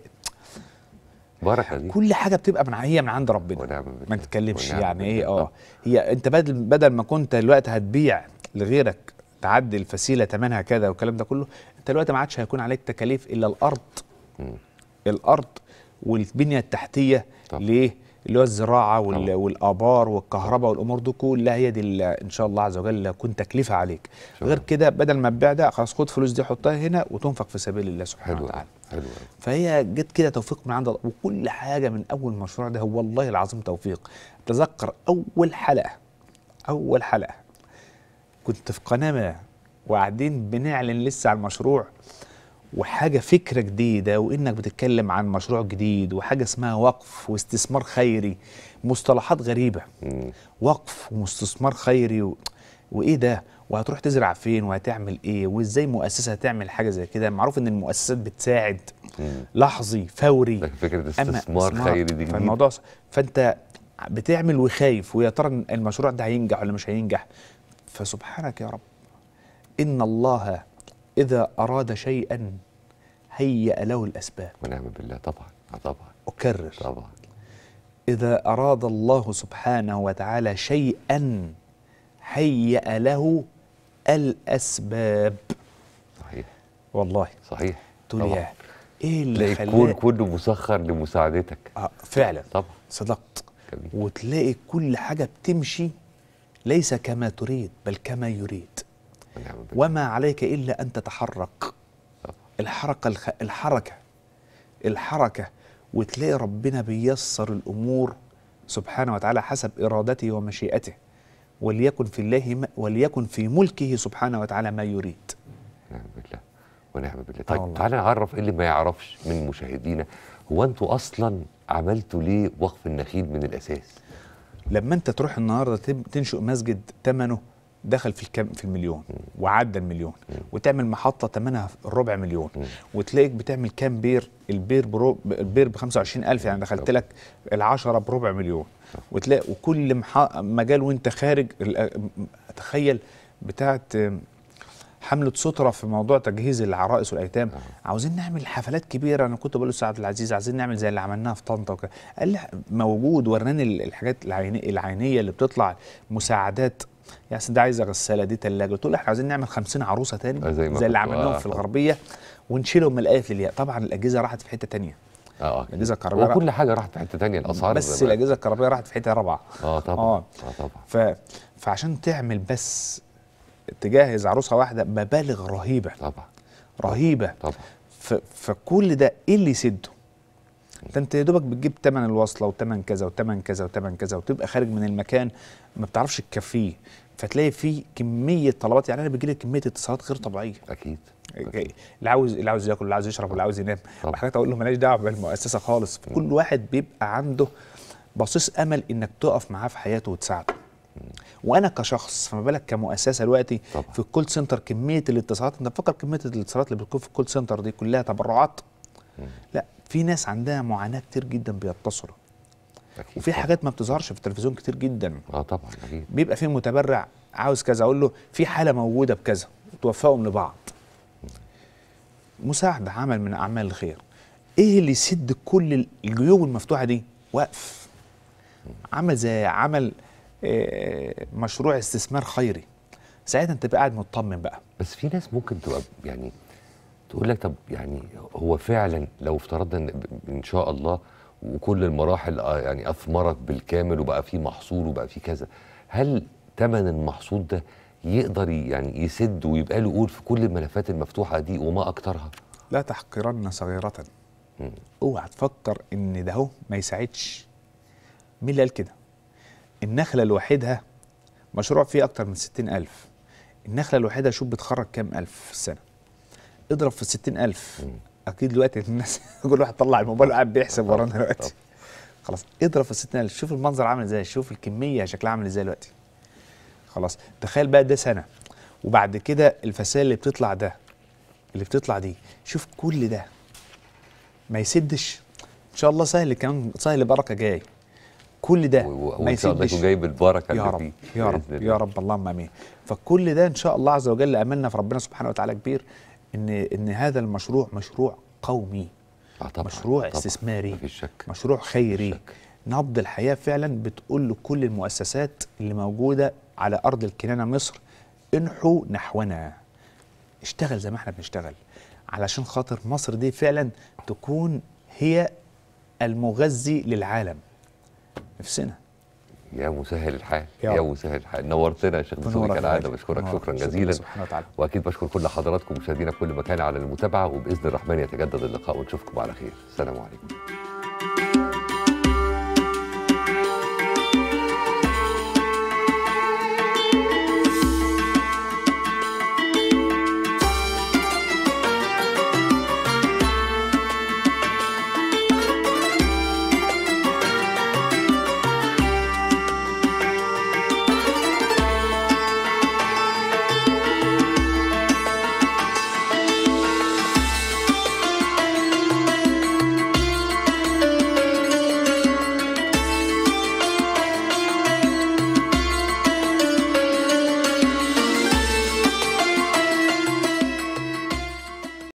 بركه دي كل حاجه بتبقى من هي من عند ربنا ونعم بالله ما تتكلمش ونعم يعني ايه بالله. اه هي انت بدل بدل ما كنت دلوقتي هتبيع لغيرك تعدي الفسيله ثمنها كذا والكلام ده كله انت دلوقتي ما عادش هيكون عليك تكاليف الا الارض مم. الارض والبنيه التحتيه ليه اللي هو الزراعه وال- والابار والكهرباء والامور دي كلها هي دي اللي ان شاء الله عز وجل تكون تكلفه عليك غير كده بدل ما تبيع ده خلاص خد فلوس دي حطها هنا وتنفق في سبيل الله سبحانه حلو وتعالى حلو أوي. فهي جت كده توفيق من عند الله وكل حاجه من اول مشروع ده هو والله العظيم توفيق تذكر اول حلقه اول حلقه كنت في قناه ما وقاعدين بنعلن لسه عن المشروع وحاجه فكره جديده وانك بتتكلم عن مشروع جديد وحاجه اسمها وقف واستثمار خيري مصطلحات غريبه مم. وقف واستثمار خيري و... وايه ده وهتروح تزرع فين وهتعمل ايه وازاي مؤسسه هتعمل حاجه زي كده معروف ان المؤسسات بتساعد لحظي فوري فكره أما استثمار خيري دي جديد فالموضوع ص- فانت بتعمل وخايف ويا ترى إن المشروع ده هينجح ولا مش هينجح فسبحانك يا رب ان الله اذا اراد شيئا هيأ له الاسباب ونعم بالله طبعا آه طبعا اكرر طبعا اذا اراد الله سبحانه وتعالى شيئا هيأ له الاسباب صحيح والله صحيح تقول طبعاً. يا ايه اللي تلاقي الكون خلاك كله مسخر لمساعدتك آه فعلا طبعا صدقت وتلاقي كل حاجة بتمشي ليس كما تريد بل كما يريد ونعم بالله وما عليك إلا أن تتحرك الحركة الخ... الحركة الحركة وتلاقي ربنا بيسر الأمور سبحانه وتعالى حسب إرادته ومشيئته وليكن في الله ما وليكن في ملكه سبحانه وتعالى ما يريد ونعم بالله ونعم بالله طيب تعالى نعرف اللي ما يعرفش من مشاهدينا هو انتوا اصلا عملتوا ليه وقف النخيل من الاساس لما انت تروح النهارده تب- تنشئ مسجد ثمنه دخل في الكم في المليون وعدى المليون وتعمل محطه ثمنها ربع مليون وتلاقيك بتعمل كام بير البير برو البير ب 25000 يعني دخلت لك العشرة بربع مليون وتلاقي وكل محا- مجال وانت خارج ال- تخيل بتاعت حملة سترة في موضوع تجهيز العرائس والأيتام عاوزين نعمل حفلات كبيرة أنا كنت بقول له سعد العزيز عايزين نعمل زي اللي عملناها في طنطا وكده قال لي موجود وراني ال- الحاجات العيني العينية اللي بتطلع مساعدات يا سيدي ده عايزة غسالة دي تلاجة قلت له احنا عايزين نعمل 50 عروسة تاني آه، زي ما زي اللي كنت- عملناهم آه، في طبعا. الغربية ونشيلهم من الألف للياء طبعا الأجهزة راحت في حتة تانية اه الأجهزة الكهربائية وكل حاجه راحت في حته ثانيه الاسعار بس بقى- الأجهزة الكهربائية راحت في حتة رابعة اه طبعا اه اه طبعا ف... فعشان تعمل بس تجهز عروسه واحده مبالغ رهيبه طبعا رهيبه طبعا ف... فكل ده ايه اللي يسده؟ ده انت يا دوبك بتجيب ثمن الوصله وثمن كذا وثمن كذا وثمن كذا وتبقى خارج من المكان ما بتعرفش تكفيه فتلاقي فيه كميه طلبات يعني انا بيجي لي كميه اتصالات غير طبيعيه اكيد اللي عاوز اللي عاوز ياكل اللي عاوز يشرب واللي عاوز ينام وحاجات اقول له ماليش دعوه بالمؤسسه خالص فكل واحد بيبقى عنده بصيص امل انك تقف معاه في حياته وتساعده وانا كشخص فما بالك كمؤسسه دلوقتي في الكول سنتر كميه الاتصالات انت فكر كميه الاتصالات اللي بتكون في الكول سنتر دي كلها تبرعات لا في ناس عندها معاناه كتير جدا بيتصلوا وفي حاجات ما بتظهرش في التلفزيون كتير جدا اه طبعا اكيد بيبقى في متبرع عاوز كذا اقول له في حاله موجوده بكذا توفقهم لبعض مساعده عمل من اعمال الخير ايه اللي يسد كل الجيوب المفتوحه دي وقف عمل زي عمل آه، مشروع استثمار خيري ساعتها انت تبقى قاعد مطمن بقى بس في ناس ممكن تبقى يعني تقول لك طب يعني هو فعلا لو افترضنا ان ان شاء الله وكل المراحل آه يعني اثمرت بالكامل وبقى في محصول وبقى في كذا هل ثمن المحصول ده يقدر ي- يعني يسد ويبقى له قول في كل الملفات المفتوحه دي وما اكترها لا تحقرن صغيرة اوعى تفكر ان ده هو ما يساعدش مين اللي قال كده النخلة لوحدها مشروع فيه أكتر من ستين ألف النخلة الوحيدة شوف بتخرج كام ألف في السنة اضرب في الستين ألف أكيد دلوقتي الناس كل واحد طلع الموبايل وقاعد بيحسب ورانا دلوقتي خلاص اضرب في الستين ألف شوف المنظر عامل ازاي شوف الكمية شكلها عامل ازاي دلوقتي خلاص تخيل بقى ده سنة وبعد كده الفسائل اللي بتطلع ده اللي بتطلع دي شوف كل ده ما يسدش ان شاء الله سهل كمان سهل بركه جاي كل ده ما وان شاء الله يسدش يكون جايب البركه يا اللي رب فيه يا بإذن رب الله. يا رب اللهم امين فكل ده ان شاء الله عز وجل املنا في ربنا سبحانه وتعالى كبير ان ان هذا المشروع مشروع قومي طبعاً مشروع طبعاً استثماري مفيش شك مشروع خيري نبض الحياه فعلا بتقول لكل المؤسسات اللي موجوده على ارض الكنانه مصر انحوا نحونا اشتغل زي ما احنا بنشتغل علشان خاطر مصر دي فعلا تكون هي المغذي للعالم نفسنا يا مسهل الحال يا يا رب. مسهل الحال نورتنا يا شيخ بنورك دسوقي يا كالعاده راجل. بشكرك بنورك. شكرا شكراً جزيلا سبحانه وتعالى. واكيد بشكر كل حضراتكم مشاهدينا في كل مكان على المتابعه وباذن الرحمن يتجدد اللقاء ونشوفكم على خير السلام عليكم